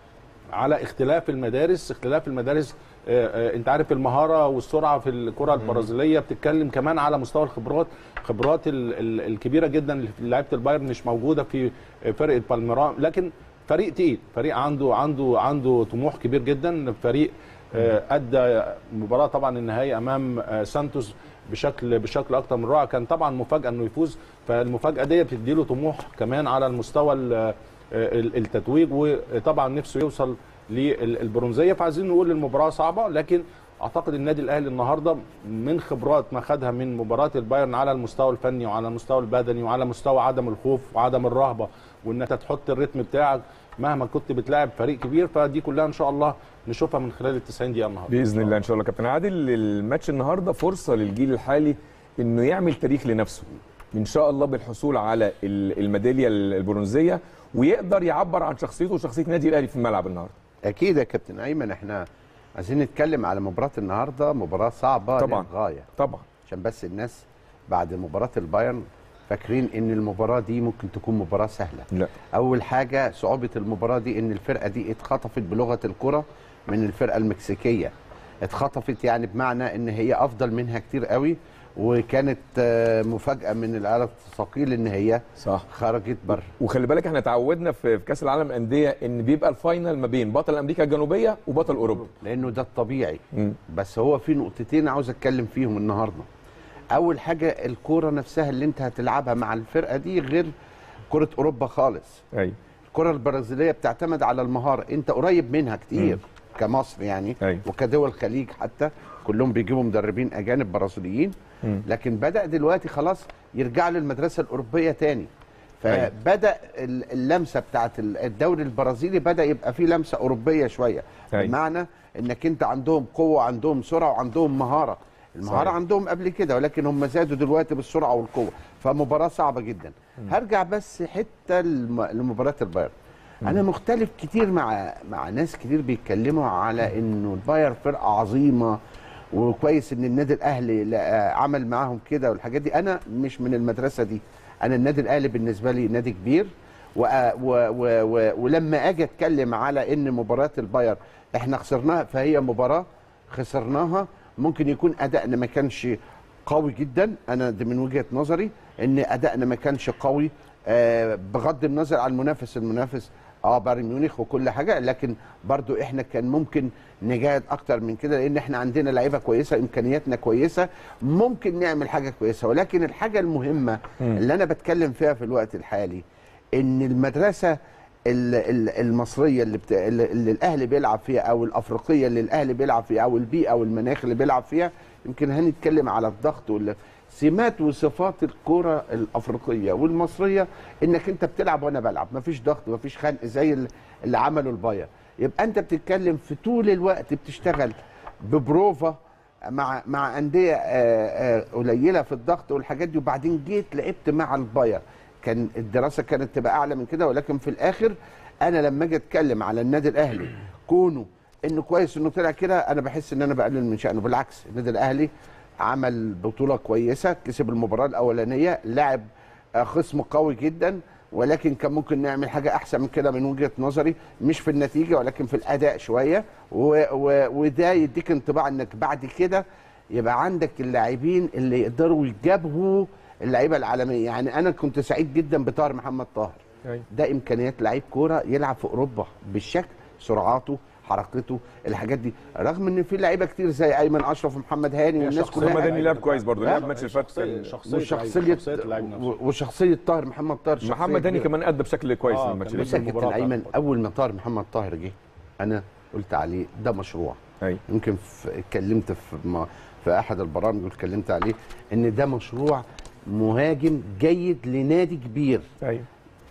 على اختلاف المدارس اختلاف المدارس آه، آه، انت عارف المهاره والسرعه في الكره البرازيليه بتتكلم كمان على مستوى الخبرات خبرات ال- ال- الكبيره جدا اللي في لعيبه البايرن مش موجوده في فرقه بالميران لكن فريق تقيل فريق عنده عنده عنده طموح كبير جدا فريق آه، ادى مباراه طبعا النهائي امام آه، سانتوس بشكل بشكل اكتر من رائع كان طبعا مفاجاه انه يفوز فالمفاجاه دي بتديله طموح كمان على المستوى ال- آه، ال- التتويج وطبعا نفسه يوصل للبرونزيه فعايزين نقول المباراه صعبه لكن اعتقد النادي الاهلي النهارده من خبرات ما خدها من مباراه البايرن على المستوى الفني وعلى المستوى البدني وعلى مستوى عدم الخوف وعدم الرهبه وانك تحط الريتم بتاعك مهما كنت بتلاعب فريق كبير فدي كلها ان شاء الله نشوفها من خلال ال 90 دقيقه النهارده باذن الله ان شاء الله كابتن عادل الماتش النهارده فرصه للجيل الحالي انه يعمل تاريخ لنفسه ان شاء الله بالحصول على ال- الميداليه البرونزيه ويقدر يعبر عن شخصيته وشخصيه نادي الاهلي في الملعب النهارده اكيد يا كابتن ايمن احنا عايزين نتكلم على مباراه النهارده مباراه صعبه طبعاً. للغايه طبعا عشان بس الناس بعد مباراه البايرن فاكرين ان المباراه دي ممكن تكون مباراه سهله لا اول حاجه صعوبه المباراه دي ان الفرقه دي اتخطفت بلغه الكره من الفرقه المكسيكيه اتخطفت يعني بمعنى ان هي افضل منها كتير قوي وكانت آه، مفاجاه من العالم الثقيل ان هي صح خرجت بره وخلي بالك احنا اتعودنا في في كاس العالم للانديه ان بيبقى الفاينل ما بين بطل امريكا الجنوبيه وبطل اوروبا لانه ده الطبيعي مم. بس هو في نقطتين عاوز اتكلم فيهم النهارده اول حاجه الكوره نفسها اللي انت هتلعبها مع الفرقه دي غير كره اوروبا خالص ايوه الكره البرازيليه بتعتمد على المهاره انت قريب منها كتير كمصر يعني أيوة. وكدول الخليج حتى كلهم بيجيبوا مدربين اجانب برازيليين مم. لكن بدا دلوقتي خلاص يرجع للمدرسه الاوروبيه تاني أيوة. فبدا ال- اللمسه بتاعت ال- الدوري البرازيلي بدا يبقى فيه لمسه اوروبيه شويه أيوة. بمعنى انك انت عندهم قوه عندهم سرعه وعندهم مهاره المهاره صحيح. عندهم قبل كده ولكن هم زادوا دلوقتي بالسرعه والقوه فمباراه صعبه جدا هرجع بس حته لم- لمباراه البايرن انا مختلف كتير مع مع ناس كتير بيتكلموا على انه البايرن فرقه عظيمه وكويس ان النادي الاهلي لا- عمل معاهم كده والحاجات دي انا مش من المدرسه دي انا النادي الاهلي بالنسبه لي نادي كبير و و و و ولما اجي اتكلم على ان مباراه البايرن احنا خسرناها فهي مباراه خسرناها ممكن يكون ادائنا ما كانش قوي جدا انا دي من وجهه نظري ان ادائنا ما كانش قوي آه بغض النظر عن المنافس المنافس اه بايرن ميونخ وكل حاجه لكن برضو احنا كان ممكن نجاهد اكتر من كده لان احنا عندنا لعيبه كويسه امكانياتنا كويسه ممكن نعمل حاجه كويسه ولكن الحاجه المهمه اللي انا بتكلم فيها في الوقت الحالي ان المدرسه ال- ال- المصريه اللي, بت... اللي اللي الاهلي بيلعب فيها او الافريقيه اللي الاهلي بيلعب فيها او البيئه والمناخ اللي بيلعب فيها يمكن هنتكلم على الضغط ولا سمات وصفات الكره الافريقيه والمصريه انك انت بتلعب وانا بلعب مفيش ضغط مفيش خنق زي ال- اللي عمله الباير يبقى انت بتتكلم في طول الوقت بتشتغل ببروفا مع مع انديه آه، آه، قليله في الضغط والحاجات دي وبعدين جيت لعبت مع الباير كان الدراسه كانت تبقى اعلى من كده ولكن في الاخر انا لما اجي اتكلم على النادي الاهلي كونه انه كويس انه طلع كده انا بحس ان انا بقلل من شانه بالعكس النادي الاهلي عمل بطوله كويسه كسب المباراه الاولانيه لعب آه، خصم قوي جدا ولكن كان ممكن نعمل حاجه احسن من كده من وجهه نظري مش في النتيجه ولكن في الاداء شويه و و وده يديك انطباع انك بعد كده يبقى عندك اللاعبين اللي يقدروا يجابهوا اللعيبه العالميه يعني انا كنت سعيد جدا بطاهر محمد طاهر أيوة. ده امكانيات لعيب كوره يلعب في اوروبا بالشكل سرعاته حركته الحاجات دي رغم ان في لعيبه كتير زي ايمن اشرف ومحمد هاني والناس شخصية كلها محمد هاني لعب لعيب. كويس برضه لا، لعب ماتش اللي فات شخصية- كان- شخصية وشخصيه لعيب- شخصية لعيب نفسه. وشخصيه طاهر محمد طاهر شخصية محمد هاني كبيرة. كمان ادى بشكل كويس آه، في الماتش كان ده بص يا المباراة كابتن ايمن بتاعته. اول ما طاهر محمد طاهر جه انا قلت عليه ده مشروع ايوه يمكن في- اتكلمت في ما في احد البرامج واتكلمت عليه ان ده مشروع مهاجم جيد لنادي كبير ايوه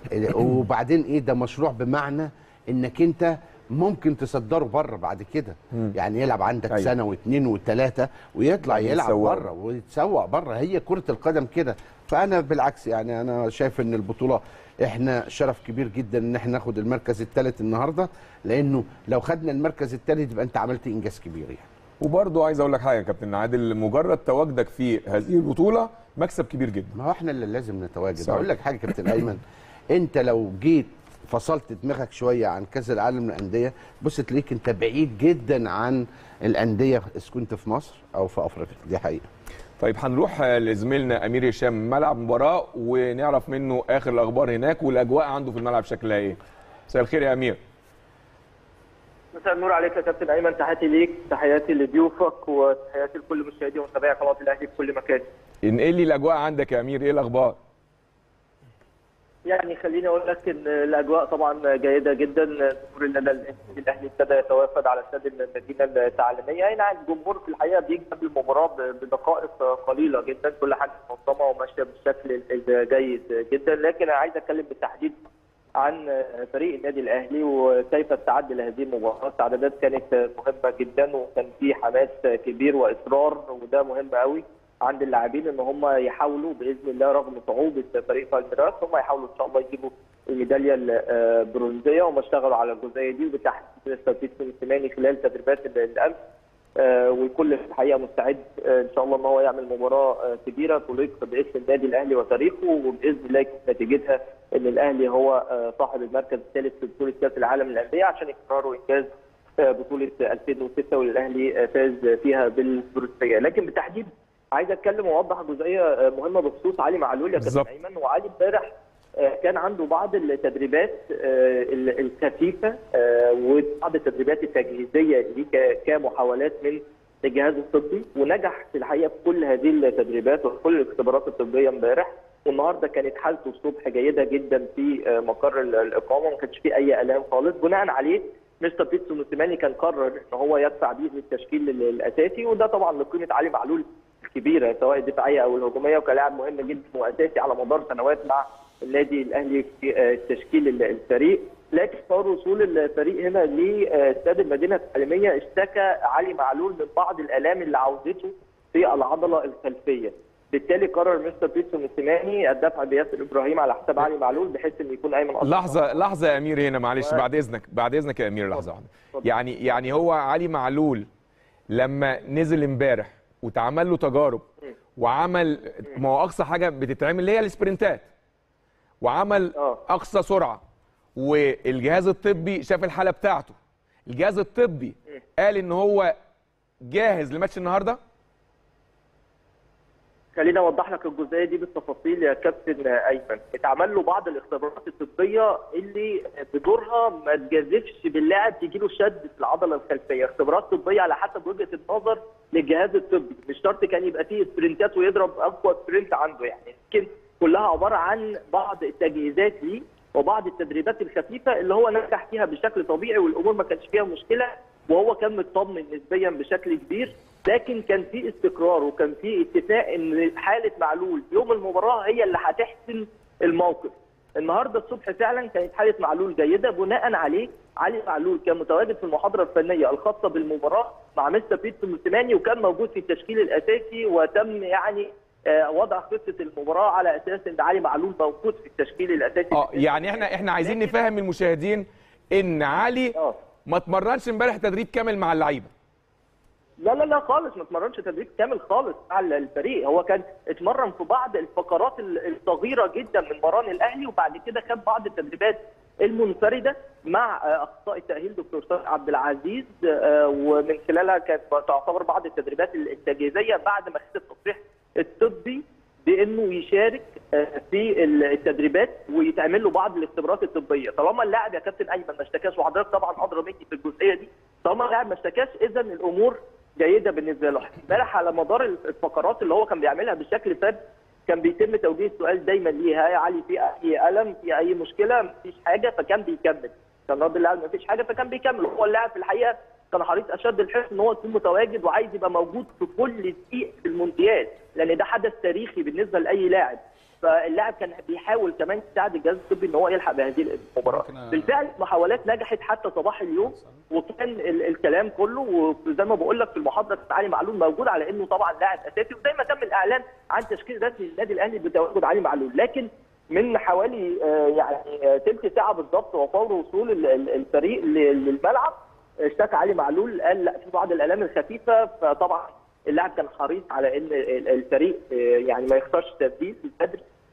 وبعدين ايه ده مشروع بمعنى انك انت ممكن تصدره بره بعد كده يعني يلعب عندك أيوة. سنه واثنين وثلاثه ويطلع يلعب يتسوق. بره ويتسوق بره هي كره القدم كده فانا بالعكس يعني انا شايف ان البطوله احنا شرف كبير جدا ان احنا ناخد المركز الثالث النهارده لانه لو خدنا المركز الثالث يبقى انت عملت انجاز كبير يعني وبرضه عايز اقول لك حاجه يا كابتن عادل مجرد تواجدك في هذه البطوله مكسب كبير جدا ما هو احنا اللي لازم نتواجد صحيح. اقول لك حاجه يا كابتن ايمن انت لو جيت فصلت دماغك شويه عن كاس العالم للانديه بص تلاقيك انت بعيد جدا عن الانديه اذا كنت في مصر او في افريقيا دي حقيقه طيب هنروح لزميلنا امير هشام ملعب مباراه ونعرف منه اخر الاخبار هناك والاجواء عنده في الملعب شكلها ايه مساء الخير يا امير مساء النور عليك يا كابتن ايمن تحياتي ليك تحياتي لضيوفك وتحياتي لكل مشاهدي ومتابعي قناه الاهلي في كل مكان انقل لي الاجواء عندك يا امير ايه الاخبار يعني خليني اقول لك ان الاجواء طبعا جيده جدا جمهور النادي الاهلي ابتدى يتوافد على استاد المدينه التعليميه اي نعم الجمهور في الحقيقه بيجي قبل المباراه بدقائق قليله جدا كل حاجه منظمه وماشيه بالشكل الجيد جدا لكن انا عايز اتكلم بالتحديد عن فريق النادي الاهلي وكيف استعد لهذه المباراه، استعدادات كانت مهمه جدا وكان في حماس كبير واصرار وده مهم قوي عند اللاعبين ان هم يحاولوا باذن الله رغم صعوبه فريق بالميراس هم يحاولوا ان شاء الله يجيبوا الميداليه البرونزيه وهم اشتغلوا على الجزئيه دي وبالتحديد مستر سيماني خلال تدريبات الامس والكل في الحقيقه مستعد ان شاء الله ان هو يعمل مباراه كبيره تليق باسم النادي الاهلي وتاريخه وباذن الله يكون نتيجتها ان الاهلي هو صاحب المركز الثالث في بطوله كاس العالم للانديه عشان يقرروا انجاز بطوله 2006 والاهلي فاز فيها بالبروسيه لكن بالتحديد عايز اتكلم واوضح جزئيه مهمه بخصوص علي معلول يا كابتن ايمن وعلي امبارح كان عنده بعض التدريبات الخفيفه وبعض التدريبات التجهيزيه دي كمحاولات من الجهاز الطبي ونجح في الحقيقه في كل هذه التدريبات وكل الاختبارات الطبيه امبارح والنهارده كانت حالته الصبح جيده جدا في مقر الاقامه ما كانش فيه اي الام خالص بناء عليه مستر بيتسو موسيماني كان قرر ان هو يدفع بيه التشكيل الاساسي وده طبعا لقيمه علي معلول الكبيره سواء الدفاعيه او الهجوميه وكلاعب مهم جدا واساسي على مدار سنوات مع النادي الاهلي في تشكيل الفريق لكن فور وصول الفريق هنا لاستاد المدينه التعليميه اشتكى علي معلول من بعض الالام اللي عودته في العضله الخلفيه بالتالي قرر مستر بيتسو موسيماني الدفع بياسر ابراهيم على حساب علي معلول بحيث ان يكون ايمن أصلاً لحظه لحظه يا امير هنا معلش بعد اذنك بعد اذنك يا امير لحظه واحده يعني يعني هو علي معلول لما نزل امبارح واتعمل له تجارب وعمل ما هو اقصى حاجه بتتعمل هي السبرنتات وعمل اقصى سرعه والجهاز الطبي شاف الحاله بتاعته الجهاز الطبي قال ان هو جاهز لماتش النهارده خليني اوضح لك الجزئيه دي بالتفاصيل يا كابتن ايمن اتعمل له بعض الاختبارات الطبيه اللي بدورها ما تجازفش باللاعب تجي له شد في العضله الخلفيه اختبارات طبيه على حسب وجهه النظر للجهاز الطبي مش شرط كان يبقى فيه سبرنتات ويضرب اقوى سبرنت عنده يعني يمكن كلها عباره عن بعض التجهيزات ليه وبعض التدريبات الخفيفه اللي هو نجح فيها بشكل طبيعي والامور ما كانش فيها مشكله وهو كان مطمن نسبيا بشكل كبير لكن كان في استقرار وكان في اتفاق ان حاله معلول يوم المباراه هي اللي هتحسم الموقف. النهارده الصبح فعلا كانت حاله معلول جيده بناء عليه علي معلول كان متواجد في المحاضره الفنيه الخاصه بالمباراه مع مستر بيتسو موسيماني وكان موجود في التشكيل الاساسي وتم يعني وضع خطه المباراه على اساس ان علي معلول موجود في التشكيل الاساسي اه يعني احنا احنا عايزين نفهم المشاهدين ان علي أوه. ما اتمرنش امبارح تدريب كامل مع اللعيبه لا لا لا خالص ما اتمرنش تدريب كامل خالص مع الفريق هو كان اتمرن في بعض الفقرات الصغيره جدا من مران الاهلي وبعد كده خد بعض التدريبات المنفرده مع اخصائي التاهيل دكتور طارق عبد العزيز ومن خلالها كانت تعتبر بعض التدريبات التجهيزيه بعد ما خد التصريح الطبي بانه يشارك في التدريبات ويتعمل له بعض الاختبارات الطبيه طالما اللاعب يا كابتن ايمن ما اشتكاش وحضرتك طبعا ادرى مني في الجزئيه دي طالما اللاعب ما اشتكاش اذا الامور جيده بالنسبه له امبارح على مدار الفقرات اللي هو كان بيعملها بشكل فرد كان بيتم توجيه السؤال دايما ليه يا علي في اي الم في اي مشكله مفيش حاجه فكان بيكمل كان رد اللاعب مفيش حاجه فكان بيكمل هو اللاعب في الحقيقه كان حريص اشد الحرص ان هو يكون متواجد وعايز يبقى موجود في كل دقيقه في المونديال لان ده حدث تاريخي بالنسبه لاي لاعب فاللاعب كان بيحاول كمان يساعد الجهاز الطبي ان هو يلحق بهذه المباراه بالفعل محاولات نجحت حتى صباح اليوم وكان ال الكلام كله وزي ما بقول لك في المحاضره علي معلول موجود على انه طبعا لاعب اساسي وزي ما تم الاعلان عن تشكيل رسمي للنادي الاهلي بتواجد علي معلول لكن من حوالي يعني ثلث ساعه بالضبط وفور وصول الفريق للملعب اشتكى علي معلول قال لا في بعض الالام الخفيفه فطبعا اللاعب كان حريص على ان الفريق يعني ما يختارش تبديل في البدري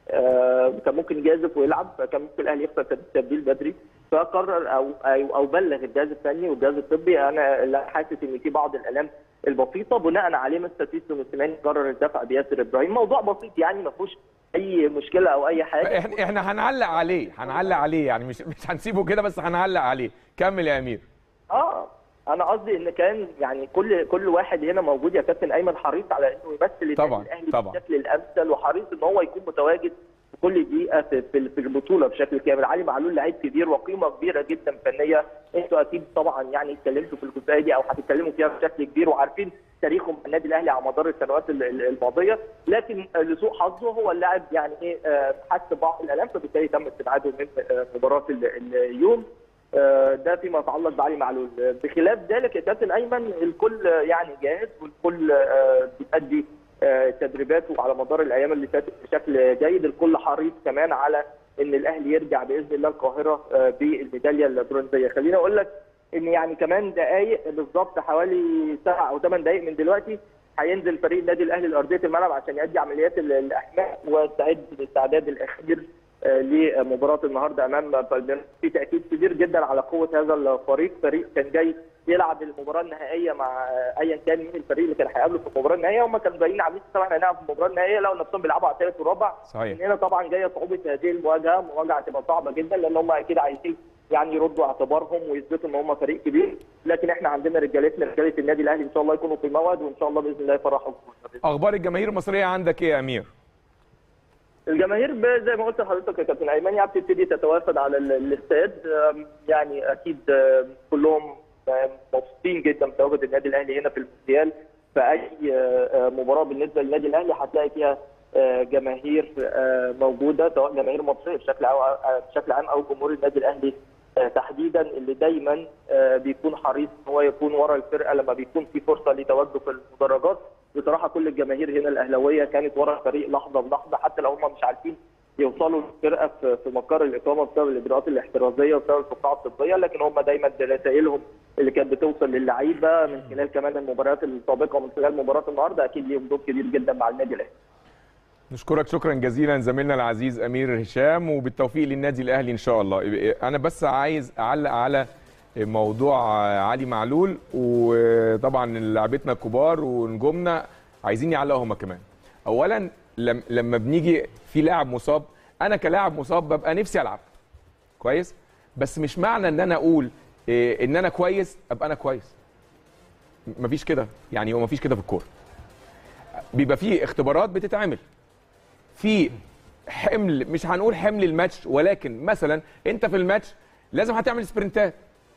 آه، كان ممكن يجازف ويلعب كان ممكن الاهلي يخسر تبديل بدري فقرر او او أو بلغ الجهاز الفني والجهاز الطبي انا لا حاسس ان في بعض الالام البسيطه بناء عليه مستر سيسو موسيماني قرر الدفع بياسر ابراهيم موضوع بسيط يعني ما فيهوش اي مشكله او اي حاجه احنا احنا هنعلق عليه هنعلق عليه يعني مش مش هنسيبه كده بس هنعلق عليه كمل يا امير اه انا قصدي ان كان يعني كل كل واحد هنا موجود يا كابتن ايمن حريص على انه يمثل النادي طبعاً، الاهلي طبعاً. بالشكل الامثل وحريص ان هو يكون متواجد في كل دقيقه في في في البطوله بشكل كامل علي معلول لعيب كبير وقيمه كبيره جدا فنيه انتوا اكيد طبعا يعني اتكلمتوا في الجزئيه دي او هتتكلموا فيها بشكل كبير وعارفين تاريخه مع النادي الاهلي على مدار السنوات ال- ال- الماضيه لكن لسوء حظه هو اللاعب يعني ايه آه، حس ببعض الالام فبالتالي تم استبعاده من آه، مباراه ال- اليوم آه، ده فيما يتعلق بعلي معلول آه، بخلاف ذلك يا كابتن ايمن الكل آه، يعني جاهز والكل آه، بيأدي آه، تدريباته على مدار الايام اللي فاتت بشكل جيد الكل حريص كمان على ان الاهلي يرجع باذن الله القاهره آه، بالميداليه البرونزيه خليني اقول لك ان يعني كمان دقائق بالظبط حوالي سبع او ثمان دقائق من دلوقتي هينزل فريق النادي الاهلي لارضيه الملعب عشان يؤدي عمليات ال- الاحماء ويستعد للاستعداد الاخير آه، لمباراه النهارده امام بالميراس في تاكيد كبير جدا على قوه هذا الفريق فريق كان جاي يلعب المباراه النهائيه مع آه، ايا كان مين الفريق اللي كان هيقابله في المباراه النهائيه هم كانوا جايين عاملين طبعا هنلعب في المباراه النهائيه لقوا نفسهم بيلعبوا على الثالث والرابع صحيح. من هنا طبعا جايه صعوبه هذه المواجهه مواجهه هتبقى صعبه جدا لان هم اكيد عايزين يعني يردوا اعتبارهم ويثبتوا ان هم فريق كبير لكن احنا عندنا رجالتنا رجاله النادي الاهلي ان شاء الله يكونوا في الموعد وان شاء الله باذن الله يفرحوا الجمهور. اخبار الجماهير المصريه عندك ايه يا امير الجماهير ب- زي ما قلت لحضرتك يا كابتن ايمن يعني بتبتدي تتوافد على ال- الاستاد أم، يعني اكيد أم، كلهم أم، مبسوطين جدا بتواجد النادي الاهلي هنا في المونديال فاي أه، مباراه بالنسبه للنادي الاهلي هتلاقي فيها أه، جماهير أه، موجوده سواء جماهير مصريه بشكل عام بشكل عام او جمهور النادي الاهلي أه، تحديدا اللي دايما أه، بيكون حريص ان هو يكون ورا الفرقه لما بيكون في فرصه لتواجده في المدرجات بصراحه كل الجماهير هنا الاهلاويه كانت ورا الفريق لحظه بلحظه حتى لو هم مش عارفين يوصلوا للفرقه في في مقر الاقامه بسبب الاجراءات الاحترازيه وبسبب الفقاعه الطبيه لكن هم دايما رسائلهم اللي كانت بتوصل للعيبه من خلال كمان المباريات السابقه ومن خلال مباراه النهارده اكيد ليهم دور كبير جدا مع النادي الاهلي نشكرك شكرا جزيلا زميلنا العزيز امير هشام وبالتوفيق للنادي الاهلي ان شاء الله انا بس عايز اعلق على موضوع علي معلول وطبعا لعبتنا الكبار ونجومنا عايزين يعلقوا هما كمان اولا لم لما بنيجي في لاعب مصاب انا كلاعب مصاب ببقى نفسي العب كويس بس مش معنى ان انا اقول إيه، ان انا كويس ابقى انا كويس مفيش كده يعني هو مفيش كده في الكوره بيبقى فيه اختبارات بتتعمل في حمل مش هنقول حمل الماتش ولكن مثلا انت في الماتش لازم هتعمل سبرنتات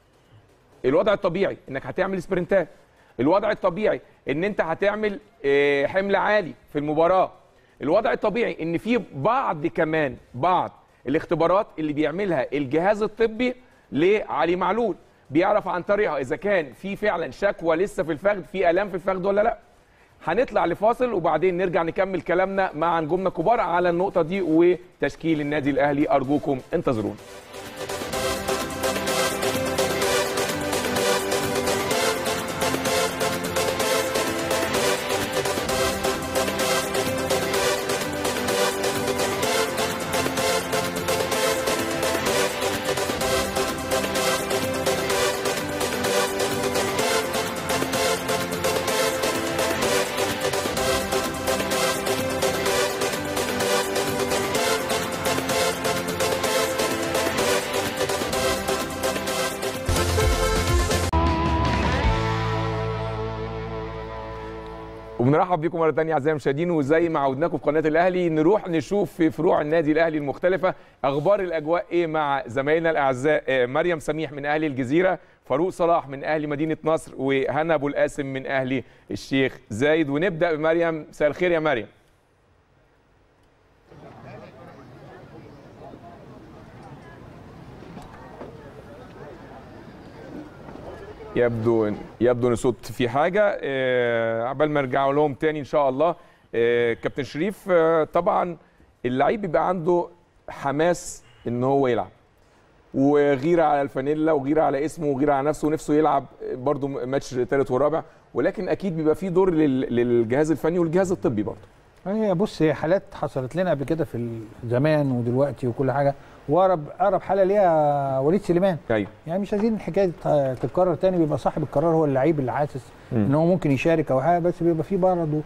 الوضع الطبيعي انك هتعمل سبرنتات الوضع الطبيعي ان انت هتعمل آه، حمل عالي في المباراه الوضع الطبيعي ان في بعض كمان بعض الاختبارات اللي بيعملها الجهاز الطبي لعلي معلول بيعرف عن طريقها اذا كان في فعلا شكوى لسه في الفخذ في الام في الفخذ ولا لا هنطلع لفاصل وبعدين نرجع نكمل كلامنا مع نجومنا الكبار على النقطه دي وتشكيل النادي الاهلي ارجوكم انتظرونا وبنرحب بكم مره ثانيه اعزائي المشاهدين وزي ما عودناكم في قناه الاهلي نروح نشوف في فروع النادي الاهلي المختلفه اخبار الاجواء ايه مع زمايلنا الاعزاء آه، مريم سميح من اهلي الجزيره فاروق صلاح من اهلي مدينه نصر وهنا ابو القاسم من اهلي الشيخ زايد ونبدا بمريم مساء الخير يا مريم يبدو يبدو ان صوت في حاجه آه، عبال ما ارجعوا لهم تاني ان شاء الله آه، كابتن شريف آه، طبعا اللعيب بيبقى عنده حماس ان هو يلعب وغيره على الفانيلا وغيره على اسمه وغيره على نفسه ونفسه يلعب برضه ماتش ثالث ورابع ولكن اكيد بيبقى فيه دور لل- للجهاز الفني والجهاز الطبي برضه هي بص هي حالات حصلت لنا قبل كده في زمان ودلوقتي وكل حاجه واقرب اقرب حاله ليها وليد سليمان ايوه يعني مش عايزين الحكايه ت- تتكرر تاني بيبقى صاحب القرار هو اللعيب اللي حاسس ان هو ممكن يشارك او حاجه بس بيبقى في برضه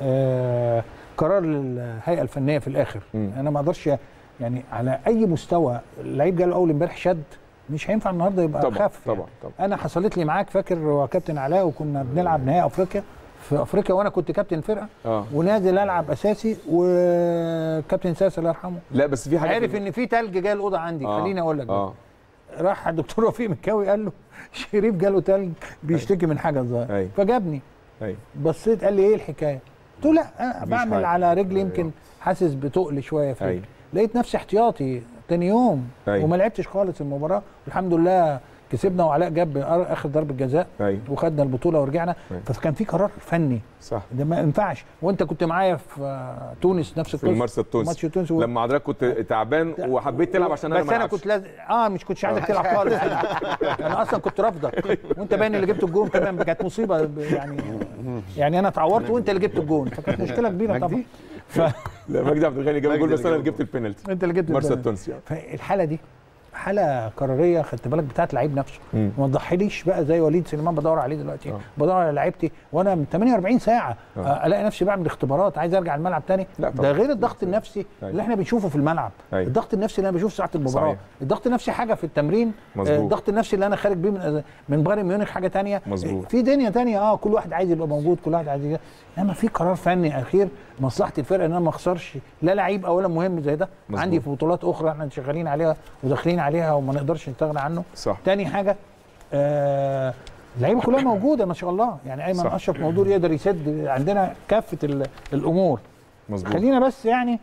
آه قرار للهيئه الفنيه في الاخر مم. انا ما اقدرش يعني على اي مستوى اللعيب جاله اول امبارح شد مش هينفع النهارده يبقى طبعا خف طبعا يعني. طبعا انا حصلت لي معاك فاكر كابتن علاء وكنا بنلعب نهائي افريقيا في افريقيا وانا كنت كابتن فرقه اه ونازل العب اساسي وكابتن ساسي الله يرحمه لا بس في حاجه عارف ان في تلج جاي الاوضه عندي آه. خليني اقول لك بقى. اه راح الدكتور وفيق مكاوي قال له شريف جاله تلج بيشتكي من حاجه صغيره أيوة. فجابني ايوه بصيت قال لي ايه الحكايه؟ قلت له لا انا مفيش بعمل حاجة. على رجلي أيوة. يمكن حاسس بتقل شويه في أيوة. رجلي لقيت نفسي احتياطي تاني يوم أيوة. وما لعبتش خالص المباراه والحمد لله كسبنا وعلاء جاب اخر ضربه جزاء ايوه وخدنا البطوله ورجعنا أيوة. فكان في قرار فني صح ده ما ينفعش وانت كنت معايا في آه، تونس نفس في القصه المرسى التونسي ماتش تونس و... لما حضرتك كنت تعبان وحبيت تلعب عشان انا بس ما انا ألعبش. كنت لازم اه مش كنتش عايزك تلعب خالص انا اصلا كنت رافضك وانت باين اللي جبت الجون كمان كانت مصيبه ب- يعني يعني انا اتعورت وانت اللي جبت الجون فكانت مشكله كبيره طبعا ف... لا مجدي عبد الغني جاب مجدي الجول بس اللي انا جاب اللي جبت البينالتي انت اللي جبت مرسى الجون. التونسي يعني. فالحاله دي حاله قراريه خدت بالك بتاعت لعيب نفسه مم. ما تضحيليش بقى زي وليد سليمان بدور عليه دلوقتي آه. بدور على لعيبتي وانا من 48 ساعه آه. آه. الاقي نفسي بعمل اختبارات عايز ارجع الملعب تاني لا ده طبعا. غير الضغط النفسي أيوة. اللي احنا بنشوفه في الملعب أيوة. الضغط النفسي اللي انا بشوفه ساعه المباراه صحيح. الضغط النفسي حاجه في التمرين مظبوط. آه، الضغط النفسي اللي انا خارج بيه من من بايرن ميونخ حاجه تانية مظبوط. في دنيا تانية اه كل واحد عايز يبقى موجود كل واحد عايز يجي. انما في قرار فني اخير مصلحه الفرقه ان انا ما اخسرش لا لعيب اولا مهم زي ده مظبوط. عندي في بطولات اخرى احنا شغالين عليها وداخلين عليها وما نقدرش نستغنى عنه صح تاني حاجه آه اللعيبه كلها موجوده ما شاء الله يعني ايمن صح. اشرف موجود يقدر يسد عندنا كافه ال- الامور مظبوط خلينا بس يعني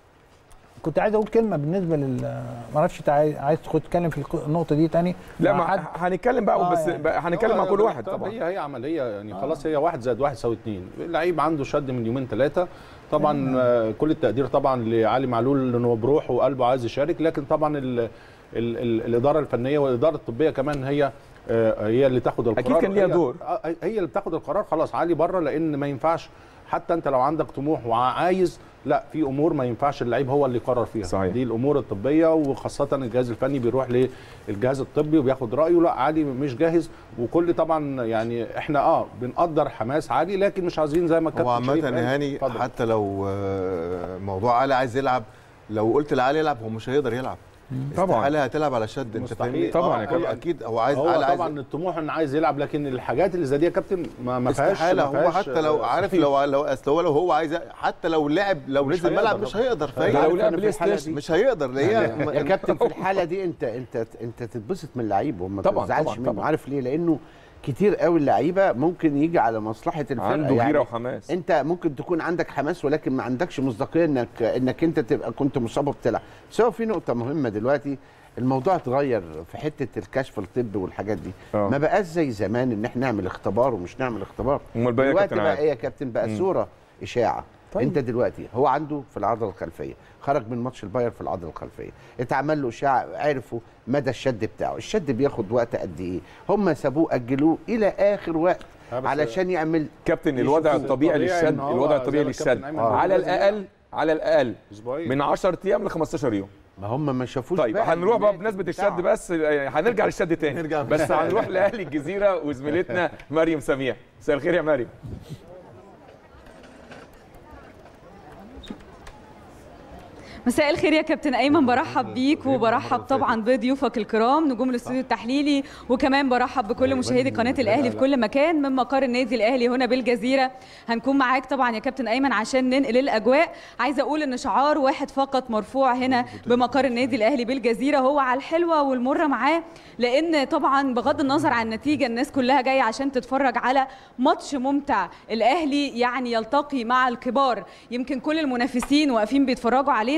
كنت عايز اقول كلمه بالنسبه لل ما اعرفش انت عايز عايز تخد تتكلم في الق- النقطه دي تاني لا مع ما حد هنتكلم بقى آه بس يعني. بقى هنتكلم مع كل واحد طب طبعا هي هي عمليه يعني خلاص هي واحد زائد واحد يساوي اثنين اللعيب عنده شد من يومين ثلاثه طبعا آه، كل التقدير طبعا لعلي معلول لانه بروحه وقلبه عايز يشارك لكن طبعا ال ال ال الاداره الفنيه والاداره الطبيه كمان هي آه، هي اللي تاخد القرار أكيد كان ليها هي- دور. آه، هي اللي بتاخد القرار خلاص علي بره لان ما ينفعش حتى انت لو عندك طموح وعايز لا في امور ما ينفعش اللعيب هو اللي يقرر فيها صحيح. دي الامور الطبيه وخاصه الجهاز الفني بيروح للجهاز الطبي وبياخد رايه لا علي مش جاهز وكل طبعا يعني احنا اه بنقدر حماس علي لكن مش عايزين زي ما هو الكابتن عامة شريف قال. يا هاني اتفضل. حتى لو آه، موضوع علي عايز يلعب لو قلت لعلي يلعب هو مش هيقدر يلعب طبعا. استحاله هتلعب على شد انت مستحيل. فاهمني طبعا آه، يا كابتن. اكيد هو عايز هو علي عايز طبعا الطموح انه عايز يلعب لكن الحاجات اللي زي دي يا كابتن ما ما فيهاش استحاله ما هو فيهاش، حتى لو آه، عارف صحيح. لو لو اصل هو لو هو عايز حتى لو لعب لو مش نزل الملعب هيقدر مش طبعا. هيقدر ده فهي لو لعب في بلاي الحالة ستيشن دي. مش هيقدر ليه يا كابتن في الحاله دي انت انت انت تتبسط من اللعيب وما طبعاً، تزعلش طبعاً، منه طبعاً. عارف ليه لانه كتير قوي اللعيبه ممكن يجي على مصلحه الفرقه عنده يعني غيره وحماس انت ممكن تكون عندك حماس ولكن ما عندكش مصداقيه انك انك انت تبقى كنت مصاب وبتلعب بس هو في نقطه مهمه دلوقتي الموضوع اتغير في حته الكشف الطبي والحاجات دي آه. ما بقاش زي زمان ان احنا نعمل اختبار ومش نعمل اختبار امال بقى يا دلوقتي كابتن بقى عادل ايه يا كابتن بقى صوره اشاعه طيب. طيب. انت دلوقتي هو عنده في العضله الخلفيه خرج من ماتش الباير في العضله الخلفيه اتعمل له اشاعه عرفوا مدى الشد بتاعه الشد بياخد وقت قد ايه هم سابوه اجلوه الى اخر وقت آه، بس- علشان يعمل كابتن الوضع يشوفوا الطبيعي الطبيعي للشد إن هو الوضع زي الطبيعي ما الكابتن للشد أيمن آه. على لازم الاقل على الاقل اسبوعين من 10 ايام ل 15 يوم ما هم ما شافوش طيب بقى هنروح بقى الناتج بمناسبه بتاعه. الشد بس يعني هنرجع للشد تاني نرجع بس هنروح لاهلي الجزيره وزميلتنا مريم سميح مساء الخير يا مريم مساء الخير يا كابتن ايمن برحب بيك وبرحب طبعا بضيوفك الكرام نجوم الاستوديو التحليلي وكمان برحب بكل مشاهدي قناه الاهلي في كل مكان من مقر النادي الاهلي هنا بالجزيره هنكون معاك طبعا يا كابتن ايمن عشان ننقل الاجواء عايزه اقول ان شعار واحد فقط مرفوع هنا بمقر النادي الاهلي بالجزيره هو على الحلوه والمره معاه لان طبعا بغض النظر عن النتيجه الناس كلها جايه عشان تتفرج على ماتش ممتع الاهلي يعني يلتقي مع الكبار يمكن كل المنافسين واقفين بيتفرجوا علينا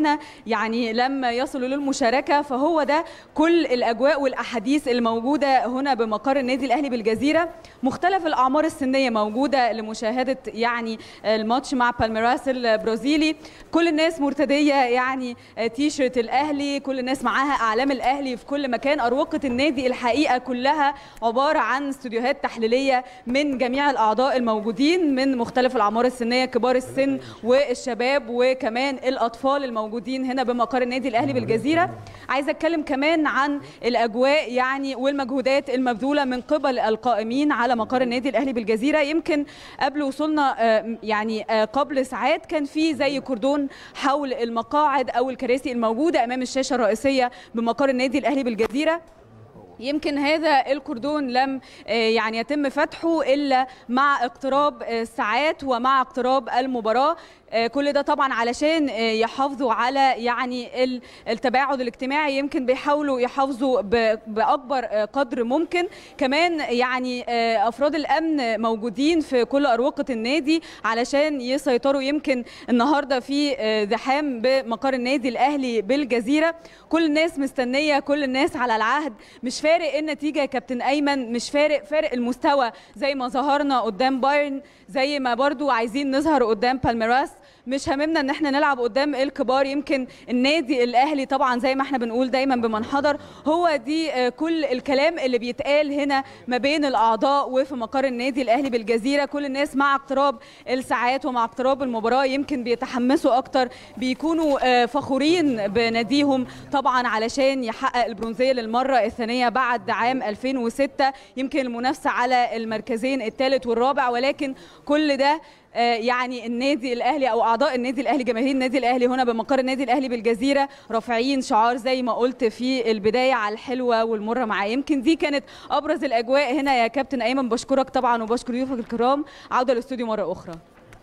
هنا يعني لم يصلوا للمشاركه فهو ده كل الاجواء والاحاديث اللي موجوده هنا بمقر النادي الاهلي بالجزيره مختلف الاعمار السنيه موجوده لمشاهده يعني الماتش مع بالميراس البرازيلي كل الناس مرتديه يعني تيشرت الاهلي كل الناس معاها اعلام الاهلي في كل مكان اروقه النادي الحقيقه كلها عباره عن استوديوهات تحليليه من جميع الاعضاء الموجودين من مختلف الاعمار السنيه كبار السن والشباب وكمان الاطفال الموجودين هنا بمقر النادي الاهلي بالجزيره عايزه اتكلم كمان عن الاجواء يعني والمجهودات المبذوله من قبل القائمين على مقر النادي الاهلي بالجزيره يمكن قبل وصولنا آه، يعني آه، قبل ساعات كان في زي كردون حول المقاعد او الكراسي الموجوده امام الشاشه الرئيسيه بمقر النادي الاهلي بالجزيره يمكن هذا الكردون لم آه، يعني يتم فتحه الا مع اقتراب آه، الساعات ومع اقتراب المباراه آه، كل ده طبعا علشان آه، يحافظوا على يعني ال- التباعد الاجتماعي يمكن بيحاولوا يحافظوا ب- باكبر آه، قدر ممكن كمان يعني آه، افراد الامن موجودين في كل اروقه النادي علشان يسيطروا يمكن النهارده في آه، زحام بمقر النادي الاهلي بالجزيره كل الناس مستنيه كل الناس على العهد مش فارق النتيجه يا كابتن ايمن مش فارق فارق المستوى زي ما ظهرنا قدام بايرن زي ما برضو عايزين نظهر قدام بالميراس مش هممنا ان احنا نلعب قدام الكبار يمكن النادي الاهلي طبعا زي ما احنا بنقول دايما بمنحدر هو دي آه، كل الكلام اللي بيتقال هنا ما بين الاعضاء وفي مقر النادي الاهلي بالجزيره كل الناس مع اقتراب الساعات ومع اقتراب المباراه يمكن بيتحمسوا اكتر بيكونوا آه، فخورين بناديهم طبعا علشان يحقق البرونزيه للمره الثانيه بعد عام 2006 يمكن المنافسه على المركزين الثالث والرابع ولكن كل ده آه، يعني النادي الاهلي او اعضاء النادي الاهلي جماهير النادي الاهلي هنا بمقر النادي الاهلي بالجزيره رافعين شعار زي ما قلت في البدايه على الحلوه والمره معاه يمكن دي كانت ابرز الاجواء هنا يا كابتن ايمن بشكرك طبعا وبشكر ضيوفك الكرام عوده الاستوديو مره اخرى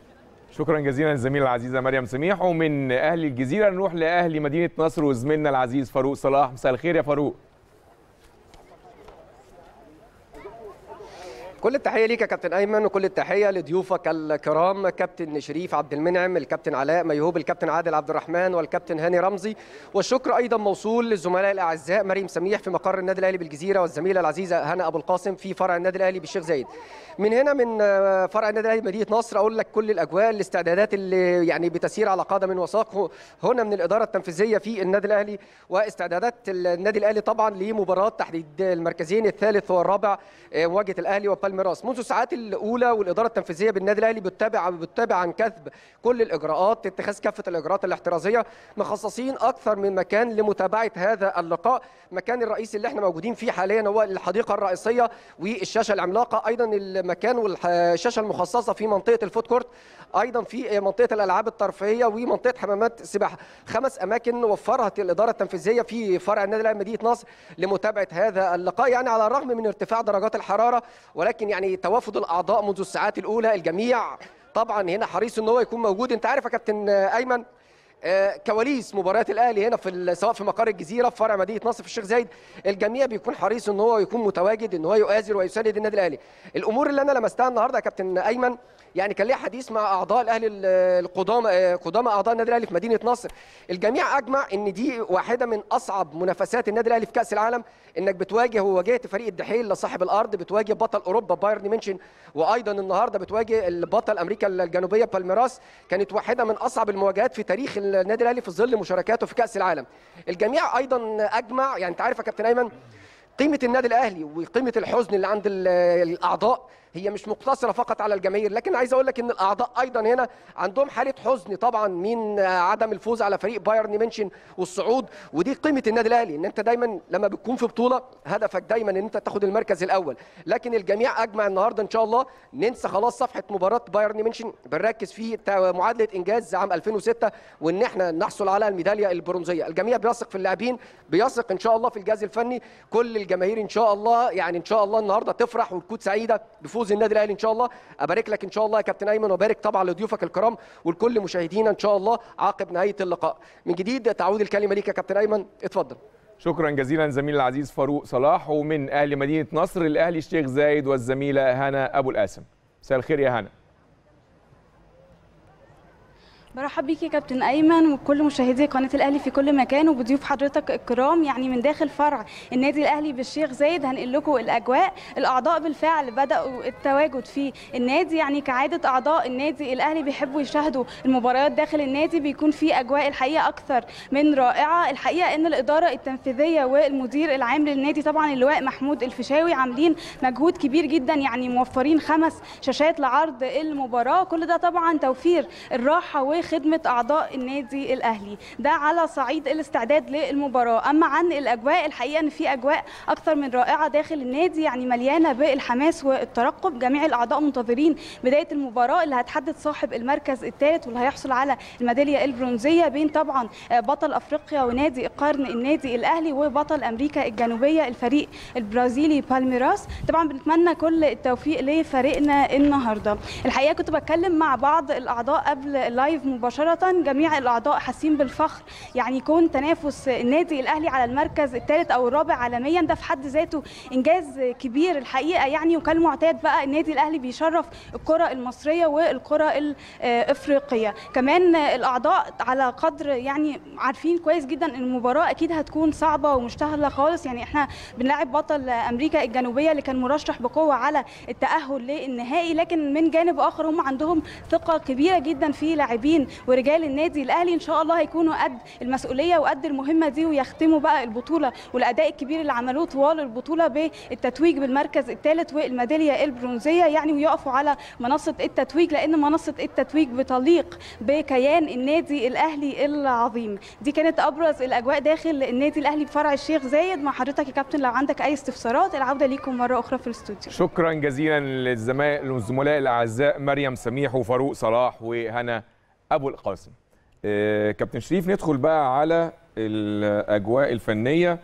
شكرا جزيلا للزميله العزيزه مريم سميح ومن اهل الجزيره نروح لاهل مدينه نصر وزميلنا العزيز فاروق صلاح مساء الخير يا فاروق كل التحيه ليك يا كابتن ايمن وكل التحيه لضيوفك الكرام كابتن شريف عبد المنعم الكابتن علاء ميهوب الكابتن عادل عبد الرحمن والكابتن هاني رمزي والشكر ايضا موصول للزملاء الاعزاء مريم سميح في مقر النادي الاهلي بالجزيره والزميله العزيزه هنا ابو القاسم في فرع النادي الاهلي بالشيخ زايد من هنا من آه، فرع النادي الاهلي مدينه نصر اقول لك كل الاجواء الاستعدادات اللي يعني بتسير على قدم وساق هنا من الاداره التنفيذيه في النادي الاهلي واستعدادات النادي الاهلي طبعا لمباراه تحديد المركزين الثالث والرابع آه، مواجهه الاهلي وبالميراس منذ الساعات الاولى والاداره التنفيذيه بالنادي الاهلي بتتابع بتتابع عن كثب كل الاجراءات اتخاذ كافه الاجراءات الاحترازيه مخصصين اكثر من مكان لمتابعه هذا اللقاء المكان الرئيسي اللي احنا موجودين فيه حاليا هو الحديقه الرئيسيه والشاشه العملاقه ايضا المكان والشاشه المخصصه في منطقه الفود كورت ايضا في منطقه الالعاب الترفيهيه ومنطقه حمامات السباحه خمس اماكن وفرها الاداره التنفيذيه في فرع النادي الاهلي مدينه نصر لمتابعه هذا اللقاء يعني على الرغم من ارتفاع درجات الحراره ولكن يعني توافد الاعضاء منذ الساعات الاولى الجميع طبعا هنا حريص ان هو يكون موجود انت عارف يا كابتن ايمن آه، كواليس مباريات الاهلي هنا في ال- سواء في مقر الجزيره في فرع مدينه نصر في الشيخ زايد الجميع بيكون حريص ان هو يكون متواجد ان هو يؤازر ويساند النادي الاهلي الامور اللي انا لمستها النهارده يا كابتن ايمن يعني كان ليا حديث مع اعضاء الاهلي ال- القدامى آه، قدامى اعضاء النادي الاهلي في مدينه نصر الجميع اجمع ان دي واحده من اصعب منافسات النادي الاهلي في كاس العالم انك بتواجه وواجهت فريق الدحيل لصاحب الارض بتواجه بطل اوروبا بايرن ميونشن وايضا النهارده بتواجه البطل امريكا الجنوبيه بالميراس كانت واحده من اصعب المواجهات في تاريخ النادي الاهلي في ظل مشاركاته في كاس العالم الجميع ايضا اجمع يعني انت عارف يا كابتن ايمن قيمه النادي الاهلي وقيمه الحزن اللي عند ال- الاعضاء هي مش مقتصره فقط على الجماهير لكن عايز اقول لك ان الاعضاء ايضا هنا عندهم حاله حزن طبعا من عدم الفوز على فريق بايرن ميونشن والصعود ودي قيمه النادي الاهلي ان انت دايما لما بتكون في بطوله هدفك دايما ان انت تاخد المركز الاول لكن الجميع اجمع النهارده ان شاء الله ننسى خلاص صفحه مباراه بايرن ميونشن بنركز في تا- معادله انجاز عام 2006 وان احنا نحصل على الميداليه البرونزيه الجميع بيثق في اللاعبين بيثق ان شاء الله في الجهاز الفني كل الجماهير ان شاء الله يعني ان شاء الله النهارده تفرح وتكون سعيده بفوز النادي الاهلي ان شاء الله ابارك لك ان شاء الله يا كابتن ايمن وبارك طبعا لضيوفك الكرام ولكل مشاهدينا ان شاء الله عقب نهايه اللقاء من جديد تعود الكلمه ليك يا كابتن ايمن اتفضل شكرا جزيلا زميل العزيز فاروق صلاح ومن اهل مدينه نصر الاهلي الشيخ زايد والزميله هنا ابو القاسم مساء الخير يا هنا برحب بيك يا كابتن ايمن وبكل مشاهدي قناه الاهلي في كل مكان وبضيوف حضرتك الكرام يعني من داخل فرع النادي الاهلي بالشيخ زايد هنقل لكم الاجواء الاعضاء بالفعل بداوا التواجد في النادي يعني كعاده اعضاء النادي الاهلي بيحبوا يشاهدوا المباريات داخل النادي بيكون في اجواء الحقيقه اكثر من رائعه الحقيقه ان الاداره التنفيذيه والمدير العام للنادي طبعا اللواء محمود الفيشاوي عاملين مجهود كبير جدا يعني موفرين خمس شاشات لعرض المباراه كل ده طبعا توفير الراحه وخدمه اعضاء النادي الاهلي ده على صعيد الاستعداد للمباراه اما عن الاجواء الحقيقه ان في اجواء اكثر من رائعه داخل النادي يعني مليانه بالحماس والترقب جميع الاعضاء منتظرين بدايه المباراه اللي هتحدد صاحب المركز الثالث واللي هيحصل على الميداليه البرونزيه بين طبعا بطل افريقيا ونادي القرن النادي الاهلي وبطل امريكا الجنوبيه الفريق البرازيلي بالميراس طبعا بنتمنى كل التوفيق لفريقنا النهارده الحقيقه كنت بتكلم مع بعض الاعضاء قبل اللايف مباشره جميع الاعضاء حاسين بالفخر يعني كون تنافس النادي الاهلي على المركز الثالث او الرابع عالميا ده في حد ذاته انجاز كبير الحقيقه يعني وكالمعتاد بقى النادي الاهلي بيشرف الكره المصريه والكره الافريقيه كمان الاعضاء على قدر يعني عارفين كويس جدا ان المباراه اكيد هتكون صعبه ومش سهله خالص يعني احنا بنلاعب بطل امريكا الجنوبيه اللي كان مرشح بقوه على التاهل للنهائي لكن من جانب اخر هم عندهم ثقه كبيره جدا في لاعبين ورجال النادي الاهلي ان شاء الله هيكونوا قد المسؤوليه وقد المهمه دي ويختموا بقى البطوله والاداء الكبير اللي عملوه طوال البطوله بالتتويج بالمركز الثالث والميداليه البرونزيه يعني ويقفوا على منصه التتويج لان منصه التتويج بتليق بكيان النادي الاهلي العظيم دي كانت ابرز الاجواء داخل النادي الاهلي بفرع الشيخ زايد مع حضرتك يا كابتن لو عندك اي استفسارات العوده ليكم مره اخرى في الاستوديو شكرا جزيلا للزملاء والزملاء الاعزاء مريم سميح وفاروق صلاح وهنا ابو القاسم آه، كابتن شريف ندخل بقى على الاجواء الفنيه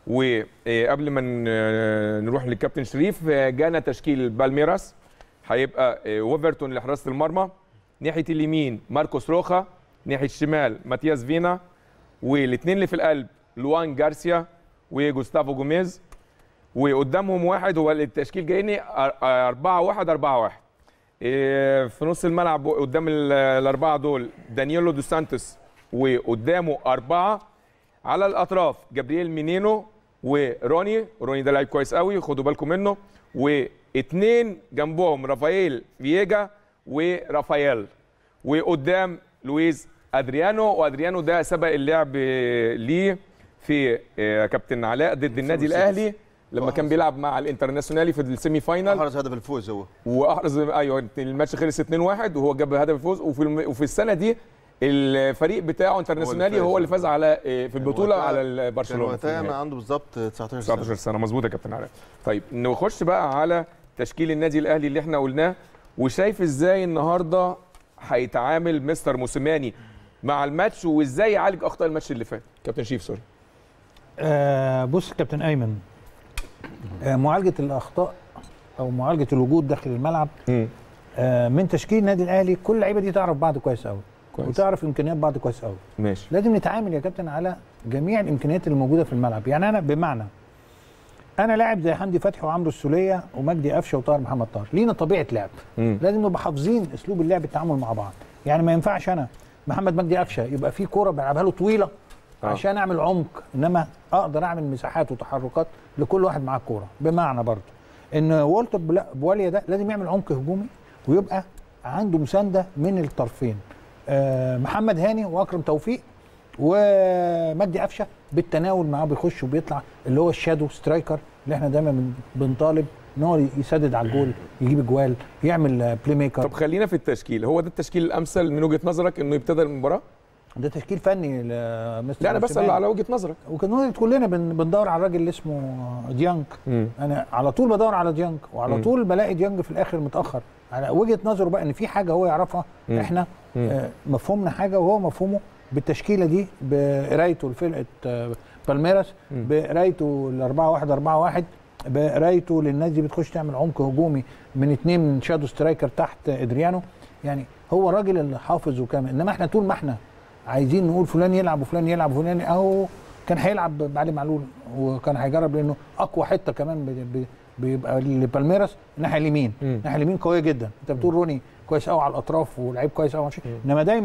وقبل ما ن- نروح للكابتن شريف آه، جانا تشكيل بالميراس هيبقى آه، ويفرتون لحراسه المرمى ناحيه اليمين ماركوس روخا ناحيه الشمال ماتياس فينا والاثنين اللي في القلب لوان جارسيا وجوستافو جوميز وقدامهم واحد هو التشكيل جايني 4 1 4 1 في نص الملعب قدام ال- الاربعه دول دانييلو دو سانتوس وقدامه اربعه على الاطراف جابرييل مينينو وروني روني ده لعيب كويس قوي خدوا بالكم منه واثنين جنبهم رافائيل فييجا ورافائيل وقدام لويز ادريانو وادريانو ده سبق اللعب ليه في آه، كابتن علاء ضد النادي الاهلي لما كان بيلعب مع الانترناسيونالي في السيمي فاينال احرز هدف الفوز هو واحرز ايوه الماتش خلص 2-1 وهو جاب هدف الفوز وفي الم... وفي السنه دي الفريق بتاعه انترناسيونالي هو اللي فاز على آه، في البطوله وقتها- على كان برشلونه في وقتها النهائي. ما عنده بالظبط 19 سنه 19 سنه مظبوط يا كابتن علاء طيب نخش بقى على تشكيل النادي الاهلي اللي احنا قلناه وشايف ازاي النهارده هيتعامل مستر موسيماني مع الماتش وازاي يعالج اخطاء الماتش اللي فات كابتن شيف سوري آه بص كابتن ايمن آه معالجه الاخطاء او معالجه الوجود داخل الملعب آه من تشكيل النادي الاهلي كل اللعيبه دي تعرف بعض كويس قوي كويس. وتعرف امكانيات بعض كويس قوي ماشي لازم نتعامل يا كابتن على جميع الامكانيات اللي موجوده في الملعب يعني انا بمعنى انا لاعب زي حمدي فتحي وعمرو السوليه ومجدي قفشه وطاهر محمد طاهر لينا طبيعه لعب مم. لازم نبقى حافظين اسلوب اللعب التعامل مع بعض يعني ما ينفعش انا محمد مجدي قفشه يبقى في كوره بلعبها له طويله آه. عشان اعمل عمق انما اقدر اعمل مساحات وتحركات لكل واحد معاه الكوره بمعنى برضه ان والتر بلا- بواليا ده لازم يعمل عمق هجومي ويبقى عنده مسانده من الطرفين آه محمد هاني واكرم توفيق ومجدي قفشه بالتناول معاه بيخش وبيطلع اللي هو الشادو سترايكر اللي احنا دايما بن- بنطالب ان هو يسدد على الجول يجيب اجوال يعمل بلاي ميكر طب خلينا في التشكيل هو ده التشكيل الامثل من وجهه نظرك انه يبتدي المباراه ده تشكيل فني لمستر لا انا بسال موسيماني. على وجهه نظرك وكان كلنا بن- بندور على الراجل اللي اسمه ديانج مم. انا على طول بدور على ديانج وعلى مم. طول بلاقي ديانج في الاخر متاخر على وجهه نظره بقى ان في حاجه هو يعرفها مم. احنا مم. آه، مفهومنا حاجه وهو مفهومه بالتشكيله دي بقرايته لفرقه آه، بالميراس مم. بقرايته ل 4 1 4 1 بقرايته للناس دي بتخش تعمل عمق هجومي من اتنين من شادو سترايكر تحت ادريانو يعني هو الراجل اللي حافظ وكامل انما احنا طول ما احنا عايزين نقول فلان يلعب وفلان يلعب وفلان اهو كان هيلعب بعلي معلول وكان هيجرب لانه اقوى حته كمان ب- ب- بيبقى لبالميراس الناحيه اليمين مم. الناحيه اليمين قويه جدا انت بتقول روني كويس قوي على الاطراف ولعيب كويس قوي انما دايما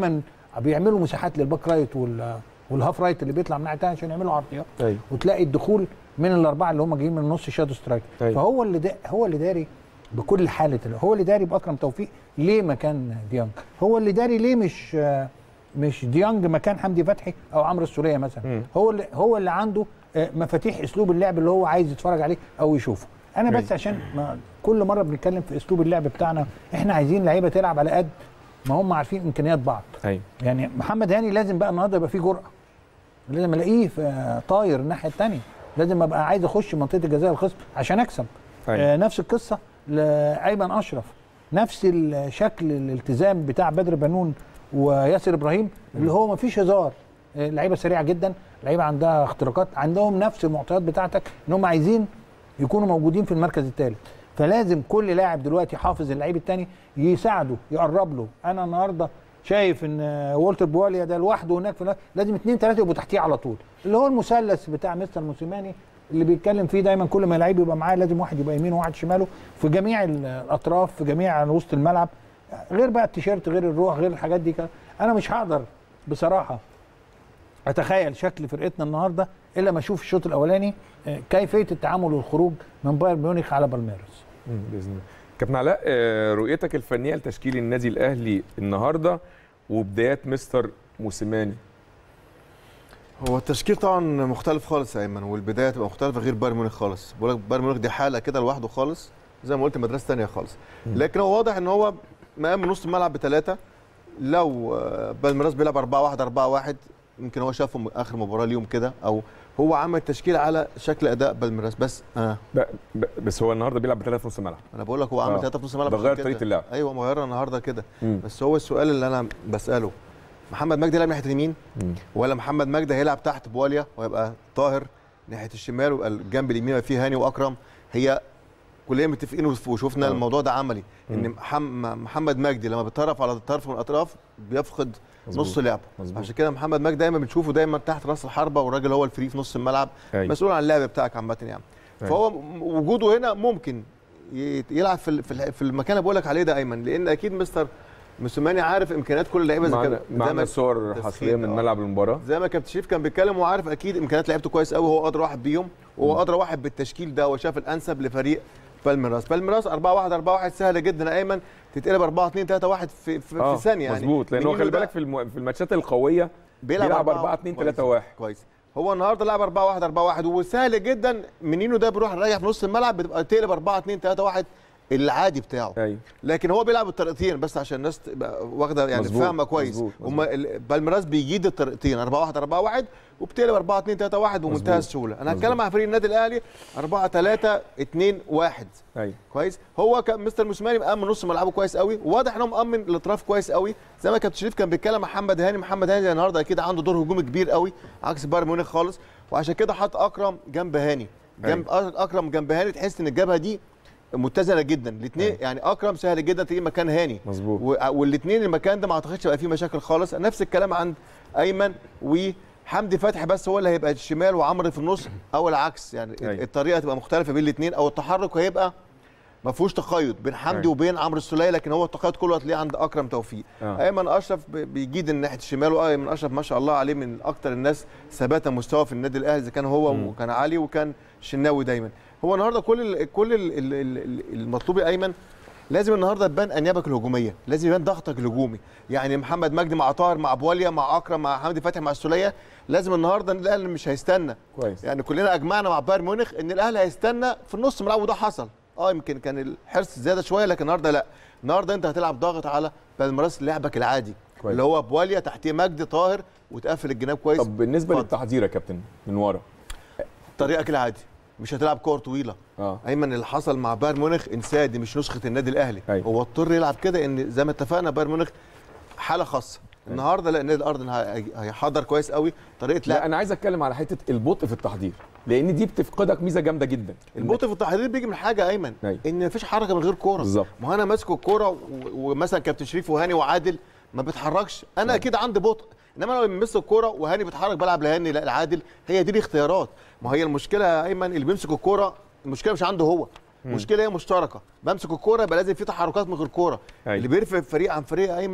بيعملوا مساحات للباك رايت وال والهاف رايت اللي بيطلع من ناحيه تانية عشان يعملوا عرضيات ايوه وتلاقي الدخول من الاربعه اللي هم جايين من النص شادو سترايك أيوة. فهو اللي دا هو اللي داري بكل حاله هو اللي داري باكرم توفيق ليه مكان ديانج هو اللي داري ليه مش آه، مش ديانج مكان حمدي فتحي او عمرو السوليه مثلا مم. هو اللي هو اللي عنده آه، مفاتيح اسلوب اللعب اللي هو عايز يتفرج عليه او يشوفه انا بس أيوة. عشان ما كل مره بنتكلم في اسلوب اللعب بتاعنا احنا عايزين لعيبه تلعب على قد ما هم عارفين امكانيات بعض ايوه يعني محمد هاني لازم بقى النهارده يبقى فيه جرأه لازم الاقيه في طاير الناحيه الثانيه لازم ابقى عايز اخش منطقه الجزاء الخصم عشان اكسب أيوة. آه نفس القصه لايمن اشرف نفس الشكل الالتزام بتاع بدر بنون وياسر ابراهيم اللي هو ما فيش هزار آه، لعيبه سريعه جدا لعيبه عندها اختراقات عندهم نفس المعطيات بتاعتك ان هم عايزين يكونوا موجودين في المركز الثالث فلازم كل لاعب دلوقتي حافظ اللعيب الثاني يساعده يقرب له انا النهارده شايف ان آه، والتر بواليا ده لوحده هناك في لازم اثنين ثلاثه يبقوا تحتيه على طول اللي هو المثلث بتاع مستر موسيماني اللي بيتكلم فيه دايما كل ما لعيب يبقى معاه لازم واحد يبقى يمين وواحد شماله في جميع ال- الاطراف في جميع وسط الملعب غير بقى التيشيرت غير الروح غير الحاجات دي كده. انا مش هقدر بصراحه اتخيل شكل فرقتنا النهارده الا ما اشوف الشوط الاولاني آه، كيفيه التعامل والخروج من بايرن ميونخ على بالميرس مم، باذن الله كابتن علاء آه، رؤيتك الفنيه لتشكيل النادي الاهلي النهارده وبدايات مستر موسيماني هو التشكيل طبعا مختلف خالص يا ايمن والبدايه تبقى مختلفه غير بايرن ميونخ خالص بقول لك بايرن ميونخ دي حاله كده لوحده خالص زي ما قلت مدرسه ثانيه خالص لكن هو واضح ان هو مقام من نص الملعب بثلاثه لو آه، بالميراس بيلعب 4 1 4 1 يمكن هو شافه م- اخر مباراه ليهم كده او هو عمل تشكيل على شكل اداء بالميراس بس اه ب- ب- بس هو النهارده بيلعب بثلاثه في نص الملعب انا بقول لك هو عمل آه. ثلاثه في نص الملعب ده عشان غير كده. طريقه اللعب ايوه مغيرها النهارده كده مم. بس هو السؤال اللي انا بساله محمد مجدي يلعب ناحيه اليمين مم. ولا محمد مجدي هيلعب تحت بواليا ويبقى طاهر ناحيه الشمال ويبقى الجنب اليمين يبقى فيه هاني واكرم هي كلنا متفقين وف- وشفنا آه. الموضوع ده عملي ان مم. محم- محمد مجدي لما بيتطرف على طرف من الاطراف بيفقد مظبوط. نص لعبه مظبوط. عشان كده محمد مجدي دايما بنشوفه دايما تحت راس الحربه والراجل هو الفري في نص الملعب أيوة. مسؤول عن اللعب بتاعك عامه يعني أيوة. فهو م- وجوده هنا ممكن ي- يلعب في ال- في ال- في المكان اللي بقول لك عليه ده ايمن لان اكيد مستر موسيماني عارف امكانيات كل اللعيبه زي معنا كده زي معنا ما- صور تسخين، حصريه من آه. ملعب المباراه زي ما كابتن شريف كان بيتكلم وعارف اكيد امكانيات لعيبته كويس قوي هو ادرى واحد بيهم وهو ادرى واحد بالتشكيل ده وشاف الانسب لفريق بالميراس بالميراس 4 1 4 1 سهله جدا يا ايمن تتقلب 4 2 3 1 في في, آه، في ثانيه يعني مظبوط لان هو منينو خلي ده بالك في الم... في الماتشات القويه بيلعب 4 2 3 1 كويس هو النهارده لعب 4 1 4 1 وسهل جدا منينو ده بيروح رايح في نص الملعب بتبقى تقلب 4 2 3 1 العادي بتاعه ايوه لكن هو بيلعب بالطريقتين بس عشان الناس تبقى واخده يعني مظبوط، فاهمه كويس مظبوط، مظبوط. هم ال- بالميراس بيجيد الطريقتين 4 1 4 1 وبتقلب 4 2 3 1 بمنتهى مظبوط. السهوله انا مظبوط. هتكلم عن فريق النادي الاهلي 4 3 2 1 ايوه كويس هو كان مستر موسيماني مأمن نص ملعبه كويس قوي واضح ان هو مأمن الاطراف كويس قوي زي ما كابتن شريف كان بيتكلم مع محمد هاني محمد هاني النهارده اكيد عنده دور هجومي كبير قوي عكس بايرن ميونخ خالص وعشان كده حط اكرم جنب هاني جنب اكرم جنب هاني تحس ان الجبهه دي متزنه جدا الاثنين أيوة. يعني اكرم سهل جدا تلاقيه مكان هاني مظبوط والاثنين المكان ده ما اعتقدش هيبقى فيه مشاكل خالص نفس الكلام عند ايمن وحمدي فتحي بس هو اللي هيبقى الشمال وعمرو في النص او العكس يعني أيوة. الطريقه تبقى مختلفه بين الاثنين او التحرك هيبقى ما فيهوش تقيد بين حمدي أيوة. وبين عمرو السوليه لكن هو التقيد كله هتلاقيه عند اكرم توفيق آه. ايمن اشرف ب- بيجيد من ناحيه الشمال وايمن اشرف ما شاء الله عليه من اكتر الناس ثباتا مستوى في النادي الاهلي اذا كان هو مم. وكان علي وكان شناوي دايما هو النهارده كل ال كل ال ال ال المطلوب يا ايمن لازم النهارده تبان انيابك الهجوميه لازم يبان ضغطك الهجومي يعني محمد مجدي مع طاهر مع بواليا مع اكرم مع حمدي فتحي مع السوليه لازم النهارده الاهلي مش هيستنى كويس يعني كلنا اجمعنا مع بايرن ميونخ ان الاهلي هيستنى في النص ملعب وده حصل اه يمكن كان الحرص زياده شويه لكن النهارده لا النهارده انت هتلعب ضاغط على بالميراس لعبك العادي كويس. اللي هو بواليا تحتيه مجدي طاهر وتقفل الجناب كويس طب بالنسبه اتفضل. للتحضير يا كابتن من ورا طريقك العادي مش هتلعب كور طويله اه ايمن اللي حصل مع بايرن ميونخ انساه دي مش نسخه النادي الاهلي أيوة. هو اضطر يلعب كده ان زي ما اتفقنا بايرن ميونخ حاله خاصه النهارده لا النادي الارض هي- هيحضر كويس قوي طريقه لا لعب انا عايز اتكلم على حته البطء في التحضير لان دي بتفقدك ميزه جامده جدا البطء في التحضير بيجي من حاجه ايمن أيوة. ان مفيش حركه من غير كوره بالظبط. ما هو انا ماسك الكوره و- ومثلا كابتن شريف وهاني وعادل ما بيتحركش انا اكيد عندي بطء انما لو بمسك الكوره وهاني بيتحرك بلعب لهاني لا العادل هي دي الاختيارات ما هي المشكله يا ايمن اللي بيمسك الكوره المشكله مش عنده هو المشكله هي مشتركه بمسك الكوره يبقى لازم في تحركات من غير كوره أيوة. اللي بيرفع فريق عن فريق يا ايمن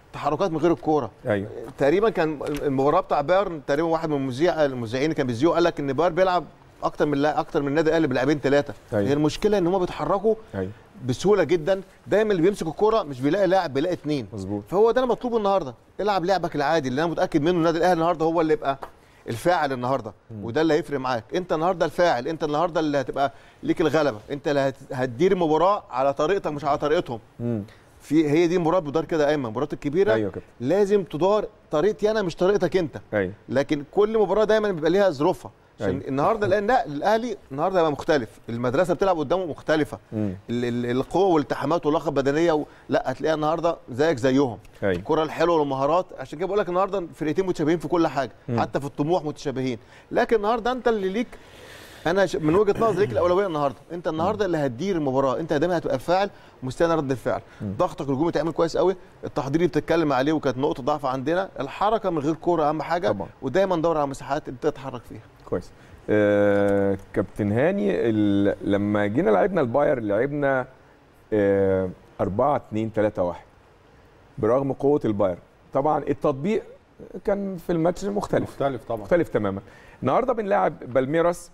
تحركات من غير الكوره ايوه تقريبا كان المباراه بتاع بايرن تقريبا واحد من المذيع المذيعين اللي كان بيذيعوا قال لك ان بايرن بيلعب اكتر من لا اكتر من النادي الاهلي بلاعبين ثلاثه أيوة. هي المشكله ان هم بيتحركوا ايوه بسهوله جدا دايما اللي بيمسك الكوره مش بيلاقي لاعب بيلاقي اثنين مظبوط فهو ده انا مطلوب النهارده العب لعبك العادي اللي انا متاكد منه النادي الاهلي النهارده هو اللي يبقى الفاعل النهارده وده اللي هيفرق معاك انت النهارده الفاعل انت النهارده اللي هتبقى ليك الغلبه انت اللي هت- هتدير المباراه على طريقتك مش على طريقتهم امم في هي دي مباراه بتدار كده ايمن المباريات الكبيره ايوه كده لازم تدار طريقتي انا مش طريقتك انت ايوه لكن كل مباراه دايما بيبقى ليها ظروفها عشان أيوة. النهارده الان لا الاهلي النهارده هيبقى مختلف المدرسه بتلعب قدامه مختلفه امم ال- ال- القوه والالتحامات واللياقه البدنيه و... لا هتلاقيها النهارده زيك زيهم ايوه الكره الحلوه والمهارات عشان كده بقول لك النهارده فرقتين متشابهين في كل حاجه مم. حتى في الطموح متشابهين لكن النهارده انت اللي ليك انا ش- من وجهه نظري ليك الاولويه النهارده انت النهارده اللي هتدير المباراه انت دايما هتبقى الفاعل مستني رد الفعل مم. ضغطك الهجومي يتعمل كويس قوي التحضير اللي بتتكلم عليه وكانت نقطه ضعف عندنا الحركه من غير كوره اهم حاجه طبعا. ودايما دور على مساحات انت تتحرك فيها كويس آه كابتن هاني ال... لما جينا لعبنا الباير لعبنا آه 4 2 3 1 برغم قوه الباير طبعا التطبيق كان في الماتش مختلف مختلف طبعا مختلف تماما النهارده بنلعب بالميراس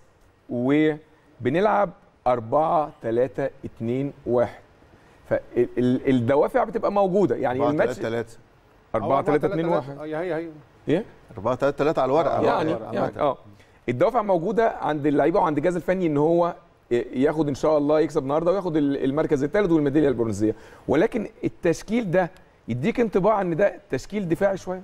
وبنلعب 4 3 2 1 فالدوافع بتبقى موجوده يعني الماتش 3 4 3 2 1 هي هي هي ايه 4 3 3 على الورقه يعني يعني اه الدوافع موجوده عند اللعيبه وعند الجهاز الفني ان هو ياخد ان شاء الله يكسب النهارده وياخد ال- المركز الثالث والميداليه البرونزيه ولكن التشكيل ده يديك انطباع ان ده تشكيل دفاعي شويه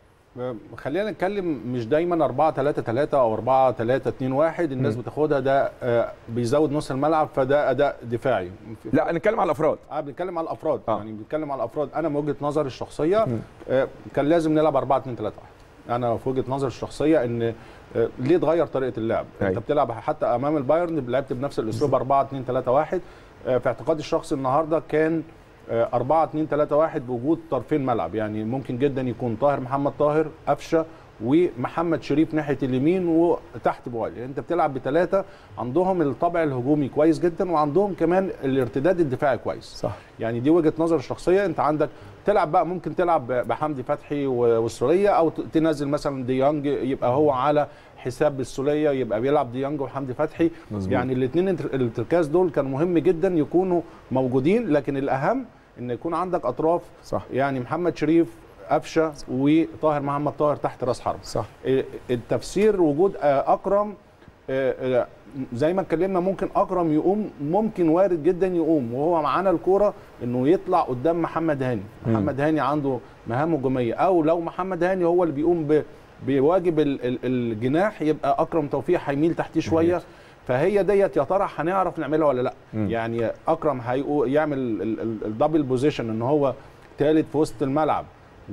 خلينا نتكلم مش دايما 4 3 3 او 4 3 2 1 الناس مم. بتاخدها ده آه، بيزود نص الملعب فده اداء دفاعي لا نتكلم على الافراد اه بنتكلم على الافراد آه. يعني بنتكلم على الافراد انا من وجهه نظري الشخصيه مم. آه، كان لازم نلعب 4 2 3 1 انا في وجهه نظري الشخصيه ان آه، ليه تغير طريقه اللعب أيوة. انت بتلعب حتى امام البايرن لعبت بنفس الاسلوب 4 2 3 1 آه، في اعتقادي الشخصي النهارده كان 4 2 3 1 بوجود طرفين ملعب يعني ممكن جدا يكون طاهر محمد طاهر قفشه ومحمد شريف ناحيه اليمين وتحت بوالي يعني انت بتلعب بثلاثه عندهم الطابع الهجومي كويس جدا وعندهم كمان الارتداد الدفاعي كويس صح يعني دي وجهه نظر الشخصيه انت عندك تلعب بقى ممكن تلعب بحمدي فتحي و- والسوليه او ت- تنزل مثلا ديانج يبقى هو على حساب السوليه يبقى بيلعب ديانج وحمدي فتحي مظبوط. يعني الاثنين الارتكاز دول كان مهم جدا يكونوا موجودين لكن الاهم ان يكون عندك اطراف صح يعني محمد شريف قفشه وطاهر محمد طاهر تحت راس حرب صح إيه، التفسير وجود آه، اكرم آه، آه، زي ما اتكلمنا ممكن اكرم يقوم ممكن وارد جدا يقوم وهو معانا الكوره انه يطلع قدام محمد هاني مم. محمد هاني عنده مهام هجوميه او لو محمد هاني هو اللي بيقوم ب بواجب ال- ال- الجناح يبقى اكرم توفيق هيميل تحتيه شويه فهي ديت يا ترى هنعرف نعملها ولا لا مم. يعني اكرم هيقو- يعمل الدبل بوزيشن ان هو ثالث في وسط الملعب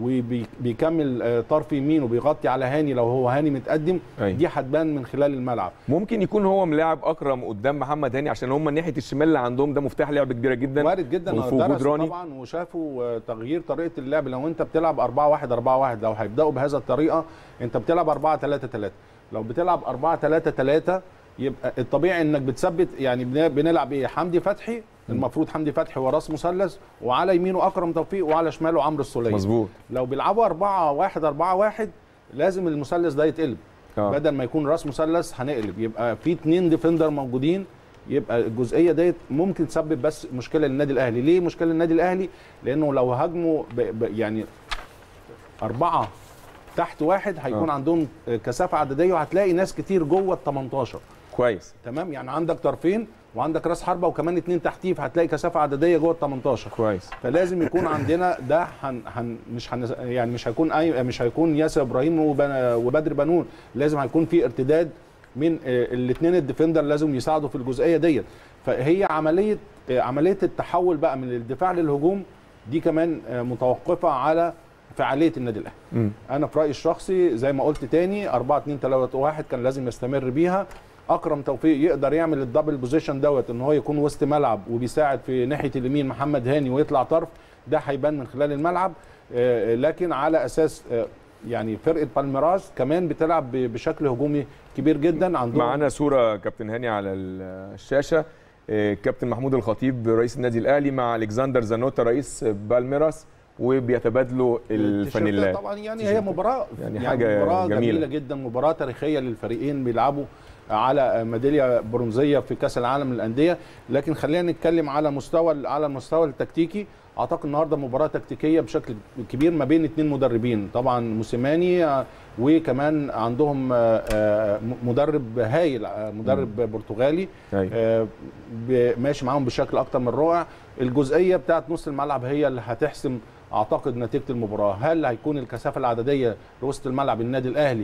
وبيكمل آه، طرف يمين وبيغطي على هاني لو هو هاني متقدم أيوة. دي هتبان من خلال الملعب ممكن يكون هو ملاعب اكرم قدام محمد هاني عشان هم ناحيه الشمال اللي عندهم ده مفتاح لعب كبيره جدا وارد جدا وفي وجود درسوا راني. طبعا وشافوا آه، تغيير طريقه اللعب لو انت بتلعب 4 1 4 1 لو هيبداوا بهذا الطريقه انت بتلعب 4 3 3 لو بتلعب 4 3 3 يبقى الطبيعي انك بتثبت يعني بن- بنلعب ايه حمدي فتحي المفروض حمدي فتحي وراس مثلث وعلى يمينه اكرم توفيق وعلى شماله عمرو السوليه مظبوط لو بيلعبوا 4 1 4 1 لازم المثلث ده يتقلب آه. بدل ما يكون راس مثلث هنقلب يبقى في اتنين ديفندر موجودين يبقى الجزئيه ديت ممكن تسبب بس مشكله للنادي الاهلي ليه مشكله للنادي الاهلي لانه لو هاجموا ب... ب... يعني اربعه تحت واحد هيكون آه. عندهم كثافه عدديه وهتلاقي ناس كتير جوه ال 18 كويس تمام يعني عندك طرفين وعندك راس حربه وكمان اتنين تحتيه فهتلاقي كثافه عدديه جوه ال 18 كويس فلازم يكون عندنا ده هن هن مش هن يعني مش هيكون اي مش هيكون ياسر ابراهيم وبن- وبدر بنون لازم هيكون في ارتداد من الاثنين الديفندر لازم يساعدوا في الجزئيه ديت فهي عمليه آه، عمليه التحول بقى من الدفاع للهجوم دي كمان آه، متوقفه على فعاليه النادي الاهلي مم. انا في رايي الشخصي زي ما قلت تاني 4 2 3 1 كان لازم يستمر بيها اكرم توفيق يقدر يعمل الدبل بوزيشن دوت ان هو يكون وسط ملعب وبيساعد في ناحيه اليمين محمد هاني ويطلع طرف ده هيبان من خلال الملعب آه، لكن على اساس آه، يعني فرقه بالميراس كمان بتلعب ب- بشكل هجومي كبير جدا عندهم معانا صوره كابتن هاني على ال- الشاشه آه، كابتن محمود الخطيب رئيس النادي الاهلي مع الكسندر زانوتا رئيس بالميراس وبيتبادلوا الفانيلات التيشيرتات طبعا يعني هي مباراه يعني حاجة مباراه جميلة. جميله جدا مباراه تاريخيه للفريقين بيلعبوا على ميداليه برونزيه في كاس العالم للانديه لكن خلينا نتكلم على مستوى على المستوى التكتيكي اعتقد النهارده مباراه تكتيكيه بشكل كبير ما بين اثنين مدربين طبعا موسيماني آه، وكمان عندهم آه، آه، مدرب هايل آه، مدرب برتغالي أيوة. آه، ب- ماشي معاهم بشكل اكتر من رائع الجزئيه بتاعت نص الملعب هي اللي هتحسم اعتقد نتيجه المباراه هل هيكون الكثافه العدديه لوسط الملعب النادي الاهلي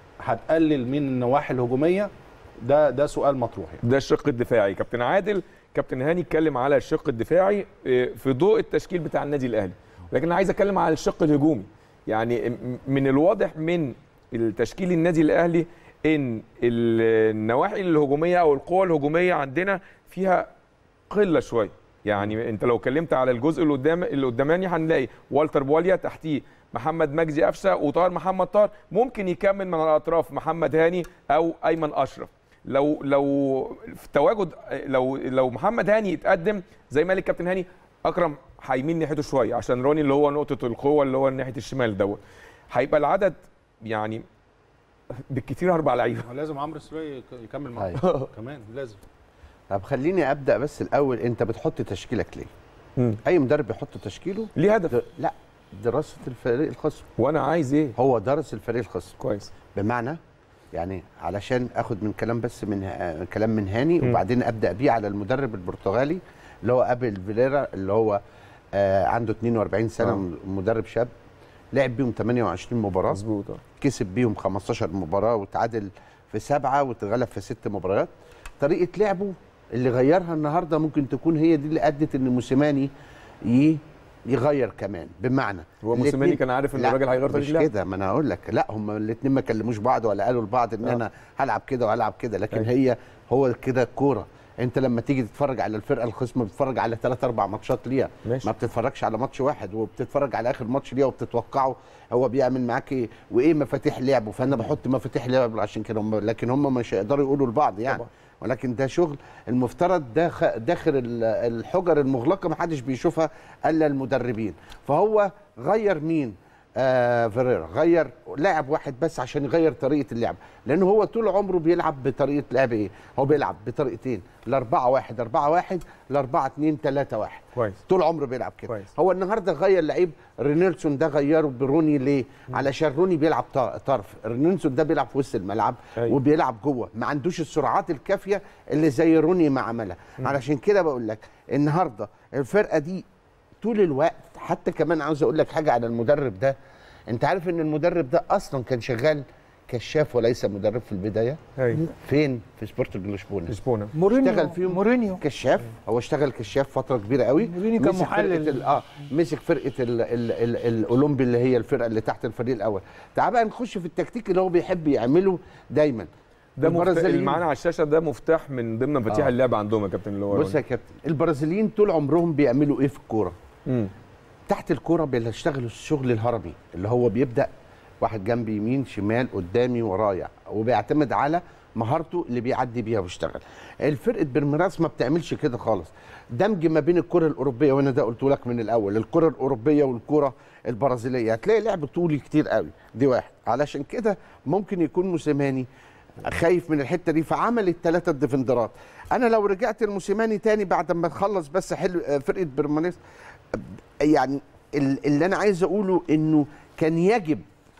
هتقلل من النواحي الهجوميه ده ده سؤال مطروح يعني. ده الشق الدفاعي كابتن عادل كابتن هاني اتكلم على الشق الدفاعي آه، في ضوء التشكيل بتاع النادي الاهلي لكن انا عايز اتكلم على الشق الهجومي يعني م- من الواضح من التشكيل النادي الاهلي ان ال- النواحي الهجوميه او القوى الهجوميه عندنا فيها قله شويه يعني انت لو اتكلمت على الجزء اللي قدام اللي قداماني هنلاقي والتر بواليا تحتيه محمد مجدي قفشه وطاهر محمد طاهر ممكن يكمل من الاطراف محمد هاني او ايمن اشرف لو لو في تواجد لو لو محمد هاني يتقدم زي ما قال الكابتن هاني اكرم هيميل ناحيته شويه عشان روني اللي هو نقطه القوه اللي هو ناحيه الشمال دوت هيبقى العدد يعني بالكثير اربع لعيبه لازم عمرو السوليه يكمل معاهم أيوة. كمان لازم طب خليني ابدا بس الاول انت بتحط تشكيلك ليه؟ مم. اي مدرب بيحط تشكيله ليه هدف د... لا دراسه الفريق الخصم وانا عايز ايه هو درس الفريق الخصم كويس بمعنى يعني علشان اخد من كلام بس من ه- كلام من هاني مم. وبعدين ابدا بيه على المدرب البرتغالي اللي هو ابل فيليرا اللي هو آه عنده 42 سنه آه. م- مدرب شاب لعب بيهم 28 مباراه مظبوط آه. كسب بيهم 15 مباراه وتعادل في سبعه وتغلب في ست مباريات طريقه لعبه اللي غيرها النهارده ممكن تكون هي دي اللي ادت ان موسيماني ي- يغير كمان بمعنى هو موسيماني الاتنين- كان عارف ان لا، الراجل هيغير طريقه مش اللعب كده ما انا هقول لك لا هم الاثنين ما كلموش بعض ولا قالوا لبعض ان آه. انا هلعب كده وهلعب كده لكن أيوة. هي هو كده الكوره انت لما تيجي تتفرج على الفرقه الخصم بتتفرج على ثلاث اربع ماتشات ليها ماشي. ما بتتفرجش على ماتش واحد وبتتفرج على اخر ماتش ليها وبتتوقعه هو بيعمل معاك ايه وايه مفاتيح لعبه فانا بحط مفاتيح لعبه عشان كده هم لكن هم مش هيقدروا يقولوا لبعض يعني طبعا. ولكن ده شغل المفترض داخل داخل ال- الحجر المغلقه ما حدش بيشوفها الا المدربين فهو غير مين آه فيريرا غير لاعب واحد بس عشان يغير طريقه اللعب لان هو طول عمره بيلعب بطريقه لعب ايه هو بيلعب بطريقتين الأربعة واحد أربعة واحد الأربعة اتنين تلاتة واحد كويس طول عمره بيلعب كده كويس. هو النهارده غير لعيب رينيلسون ده غيره بروني ليه علشان روني بيلعب ط- طرف رينيلسون ده بيلعب في وسط الملعب أيوة. وبيلعب جوه ما عندوش السرعات الكافيه اللي زي روني ما عملها علشان كده بقول لك النهارده الفرقه دي طول الوقت حتى كمان عاوز اقول لك حاجه على المدرب ده انت عارف ان المدرب ده اصلا كان شغال كشاف وليس مدرب في البدايه ايوه فين في سبورتنج لشبونه لشبونه مورينيو اشتغل فيهم مورينيو كشاف هو اشتغل كشاف فتره كبيره قوي مورينيو كان مسك محلل. فرقة ال- اه مسك فرقه ال ال ال الاولمبي اللي هي الفرقه اللي تحت الفريق الاول تعال بقى نخش في التكتيك اللي هو بيحب يعمله دايما ده مفتاح البرازيليين- اللي معانا على الشاشه ده مفتاح من ضمن مفاتيح آه. اللعب عندهم يا كابتن اللي هو بص يا كابتن البرازيليين طول عمرهم بيعملوا ايه في الكوره مم. تحت الكوره بيشتغلوا الشغل الهرمي اللي هو بيبدا واحد جنب يمين شمال قدامي ورايا وبيعتمد على مهارته اللي بيعدي بيها ويشتغل الفرقه برميراس ما بتعملش كده خالص دمج ما بين الكره الاوروبيه وانا ده قلت لك من الاول الكره الاوروبيه والكره البرازيليه هتلاقي لعب طولي كتير قوي دي واحد علشان كده ممكن يكون موسيماني خايف من الحته دي فعمل الثلاثه الديفندرات انا لو رجعت لموسيماني تاني بعد ما تخلص بس حلو آه، فرقه برمانيس يعني ال- اللي انا عايز اقوله انه كان يجب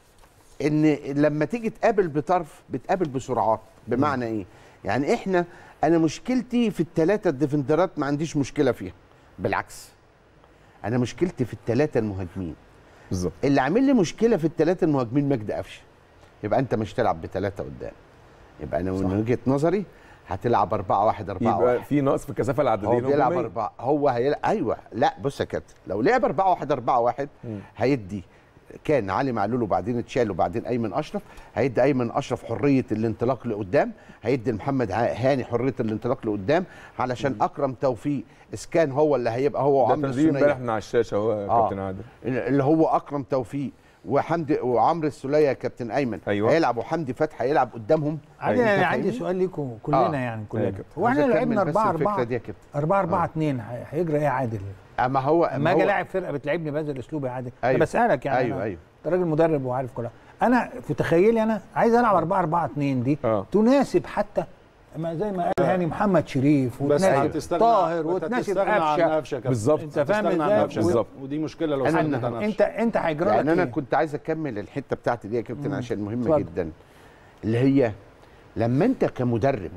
ان لما تيجي تقابل بطرف بتقابل بسرعات بمعنى ايه يعني احنا انا مشكلتي في الثلاثه الديفندرات ما عنديش مشكله فيها بالعكس انا مشكلتي في الثلاثه المهاجمين بالظبط اللي عامل لي مشكله في الثلاثه المهاجمين مجدي قفشه يبقى انت مش تلعب بثلاثه قدام يبقى انا من وجهه نظري هتلعب 4 1 4 1 يبقى في نقص في الكثافه العدديه هو بيلعب الهجومية. أربعة هو هيلعب أيوه لا بص يا كابتن لو لعب 4 1 4 1 مم. هيدي كان علي معلول وبعدين اتشال وبعدين ايمن اشرف هيدي ايمن اشرف حريه الانطلاق لقدام هيدي محمد ع- هاني حريه الانطلاق لقدام علشان اكرم توفيق اسكان هو اللي هيبقى هو ده وعمرو تنظيم امبارح السنيه من على الشاشه هو يا آه. كابتن عادل اللي هو اكرم توفيق وحمدي وعمرو السوليه كابتن ايمن أيوة. هيلعب وحمدي فتحي هيلعب قدامهم عادي أنت انا عندي فاهمني؟ سؤال ليكم كلنا آه. يعني أيوة كلنا يا كابتن. هو احنا عايز لو أكمل لعبنا بس 4 الفكرة 4 دي يا كابتن. 4 4 2 هيجرى ايه يا عادل؟ اما هو اما هو- اجي لاعب فرقه بتلعبني بهذا الاسلوب يا عادل انا أيوة. بسالك يعني أيوة، أنا أيوة. انت راجل مدرب وعارف كلها انا في تخيلي انا عايز العب 4 4 2 دي آه. تناسب حتى ما زي ما قال هاني محمد شريف بس وتناسب هتستغنى طاهر وأنت وتناسب هتستغنى عن قفشه قفشه كابتن. بالظبط. انت فاهم هتستغنى عن ازاي قفشه. بالظبط. ودي مشكله لو أنا- استغنيت عن قفشه انت انت هيجرى لك يعني انا إيه؟ كنت عايز اكمل الحته بتاعتي دي يا كابتن عشان مهمه اتفضل. جدا اللي هي لما انت كمدرب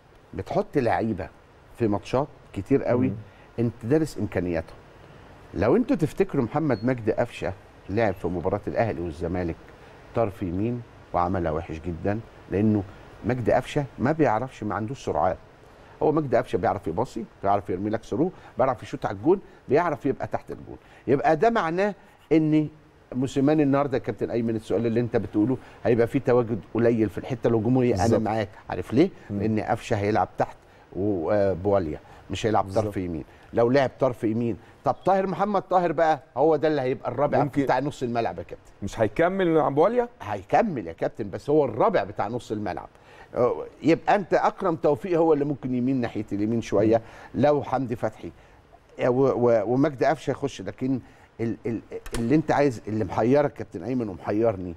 بتحط لعيبه في ماتشات كتير قوي انت دارس امكانياتهم لو انتوا تفتكروا محمد مجدي قفشه لعب في مباراه الاهلي والزمالك طرف يمين وعملها وحش جدا لانه مجدي قفشه ما بيعرفش ما عندوش سرعات هو مجدي قفشه بيعرف يباصي بيعرف يرمي لك ثرو بيعرف يشوط على الجون بيعرف يبقى تحت الجون يبقى ده معناه ان موسيماني النهارده يا كابتن ايمن السؤال اللي انت بتقوله هيبقى فيه تواجد قليل في الحته الهجوميه انا بالظبط. معاك عارف ليه؟ لان قفشه هيلعب تحت وبواليا مش هيلعب طرف يمين لو لعب طرف يمين طب طاهر محمد طاهر بقى هو ده اللي هيبقى الرابع ممكن- بتاع نص الملعب يا كابتن مش هيكمل عن بواليا هيكمل يا كابتن بس هو الرابع بتاع نص الملعب أه، يبقى انت اكرم توفيق هو اللي ممكن يمين ناحيه اليمين شويه لو حمدي فتحي و- و- ومجدي قفشه يخش لكن ال- ال- اللي انت عايز اللي محيرك كابتن ايمن ومحيرني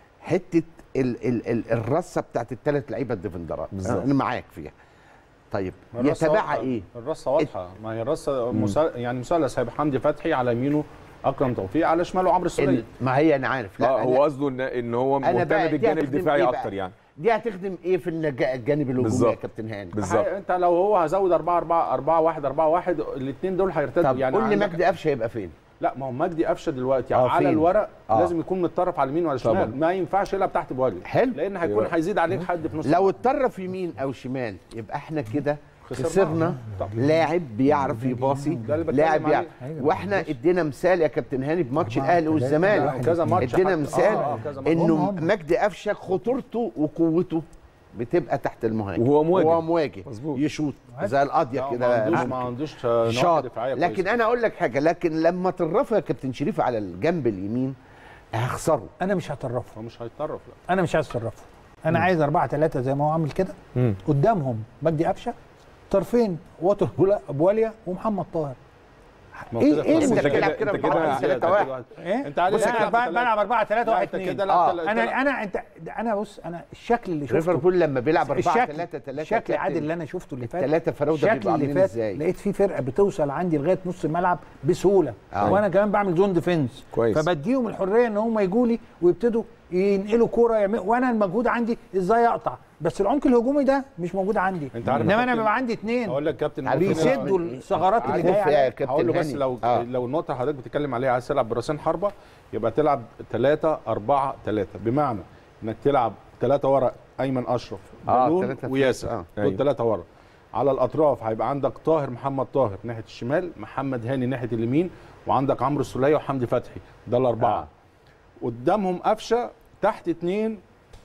حته ال ال ال الرصه بتاعت الثلاث لعيبه الديفندرات بالظبط. انا معاك فيها طيب الرصة يتبعها واضحة. ايه؟ الرصه واضحه ما هي الرصه مسا... يعني مثلث هيبقى حمدي فتحي على يمينه اكرم توفيق على شماله عمرو السوليه ال- ما هي انا عارف لا اه أنا- هو قصده ان ان هو أنا مهتم بقى دي بالجانب هتخدم الدفاعي إيه بقى؟ اكتر يعني دي هتخدم ايه في النج- الجانب الهجومي يا بالظبط. كابتن هاني؟ بالظبط انت لو هو هزود 4 4 4 1 4 1 الاثنين دول هيرتدوا طب يعني قول لي عندك- مجدي قفشه هيبقى فين؟ لا ما هو مجدي قفشه دلوقتي آه، على فين؟ الورق آه. لازم يكون متطرف على اليمين ولا طبعاً. الشمال ما ينفعش يلعب تحت بواليا حلو. لان هيكون أيوة. هيزيد عليك حد في نص لو اتطرف يمين او شمال يبقى احنا كده خسرنا. خسرنا طب. لاعب بيعرف يباصي ده اللي بتكلم لاعب عليه. يعرف واحنا ادينا مثال يا كابتن هاني بماتش الاهلي والزمالك كذا ماتش ادينا حتى. مثال آه، آه، كذا ماتش. انه هم هم. مجدي قفشه خطورته وقوته بتبقى تحت المهاجم وهو مواجه. وهو مواجه مظبوط. يشوط زي القاضيه لا، ما كده عندوش ما عندوش نواحي شاط دفاعيه لكن كويسة. انا اقول لك حاجه لكن لما ترفه يا كابتن شريف على الجنب اليمين هخسره انا مش هطرفه هو مش هيتطرف لا انا مش عايز اطرفه انا عايز 4 3 زي ما هو عامل كده مم. قدامهم مجدي قفشه طرفين وتر بواليا ومحمد طاهر ما هو ايه كده ايه خلاص. انت انت بتلعب كده- كده انت 4 كده- 3 1 ايه انت عايز بص تلعب انا بتلعب- بلعب 4 3 لا، 1 انت 2 كده لا، آه. تل- انا تلعب- انا انت انا بص انا الشكل اللي شفته ليفربول لما بيلعب 4 الشكل 3 3 الشكل عادل اللي انا شفته اللي فات الثلاثه فراوده الشكل بيبقوا اللي عاملين فات ازاي لقيت في فرقه بتوصل عندي لغايه نص الملعب بسهوله آه. وانا كمان بعمل زون ديفنس كويس. فبديهم الحريه ان هم يجوا لي ويبتدوا ينقلوا كوره يعمل وانا المجهود عندي ازاي اقطع بس العمق الهجومي ده مش موجود عندي انت عارف يا انما انا كابتن- بيبقى عندي اثنين اقول لك كابتن عارف ممكن الناس بيسدوا من إيه؟ الثغرات اللي عارف جايه يا عليا كابتن هقول له بس هاني. لو آه. لو النقطه اللي حضرتك بتتكلم عليها عايز تلعب براسين حربه يبقى تلعب 3 4 3 بمعنى انك تلعب ثلاثه ورا ايمن اشرف آه، بلون تلاتة في- وياسر آه. دول أيوة. ثلاثه ورا على الاطراف هيبقى عندك طاهر محمد طاهر ناحيه الشمال محمد هاني ناحيه اليمين وعندك عمرو السوليه وحمدي فتحي ده الاربعه آه. قدامهم قفشه تحت اثنين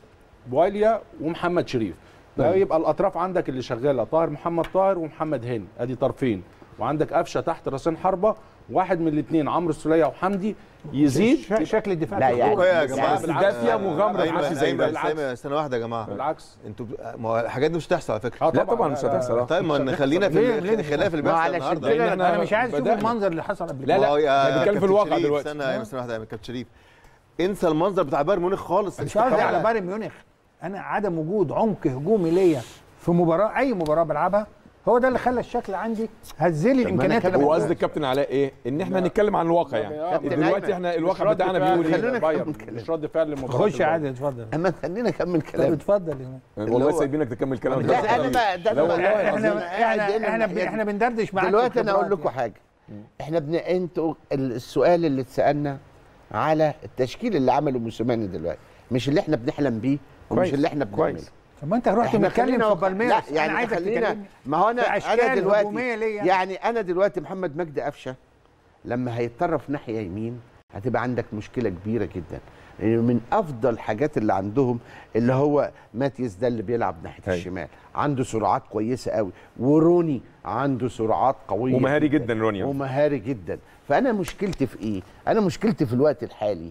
بواليا ومحمد شريف ده يبقى الاطراف عندك اللي شغاله طاهر محمد طاهر ومحمد هاني ادي طرفين وعندك قفشه تحت راسين حربه واحد من الاثنين عمرو السوليه وحمدي يزيد ش- شكل الدفاع لا في يعني- الكورة. يا جماعه بس ده فيها مغامرة أيمن- معاك زي أيمن- ده. بالعكس. أيمن، استنى واحده يا جماعه بالعكس انتوا ما هو الحاجات دي مش هتحصل على فكره اه لا طبعا مش هتحصل طيب ما نخلينا في ليه- ال- ليه مش خلاف اللي ما بيحصل علشان النهارده كده لأن احنا انا مش عايز اشوف بدأنا. المنظر اللي حصل قبل لا، كده لا. ما هو يا احنا بنتكلم في كابتن الواقع شريف، دلوقتي. استنى يا استنى واحده يا كابتن شريف انسى المنظر بتاع بايرن ميونخ خالص مش قصدي على بايرن ميونخ انا عدم وجود عمق هجومي ليا في مباراه اي مباراه بلعبها هو ده اللي خلى الشكل عندي هزلي الامكانيات كده اللي هو موجودة. قصد الكابتن علاء ايه ان احنا نتكلم عن الواقع يعني كابتن دلوقتي أيمن. احنا مش الواقع رد بتاعنا فعل بيقول ايه خلينا بايرن نكمل مش رد فعل لمباراه خش البايرن. عادي اتفضل اما خلينا نكمل طب كلام اتفضل يا مان. والله هو- سايبينك تكمل كلامك لا انا بقى ده لا أنا والله بقى- احنا قاعد احنا هنا احنا الناحية احنا دي. بندردش معاك دلوقتي انا اقول خبرات لكم حاجه احنا بن... انتوا السؤال اللي اتسالنا على التشكيل اللي عمله موسيماني دلوقتي مش اللي احنا بنحلم بيه ومش كويس. اللي احنا بنعمله كويس. طب ما انت رحت احنا بتتكلم خلينا في واقع- بالميراس لا يعني انا عايزك خلينا تكلمني ما هو انا في انا أشكال دلوقتي هجومية ليه يعني؟ يعني انا دلوقتي محمد مجدي قفشه لما هيتطرف ناحيه يمين هتبقى عندك مشكله كبيره جدا لان من افضل الحاجات اللي عندهم اللي هو ماتيس ده اللي بيلعب ناحيه أيوة. الشمال عنده سرعات كويسه قوي وروني عنده سرعات قويه ومهاري جدا روني ومهاري جدا فانا مشكلتي في ايه انا مشكلتي في الوقت الحالي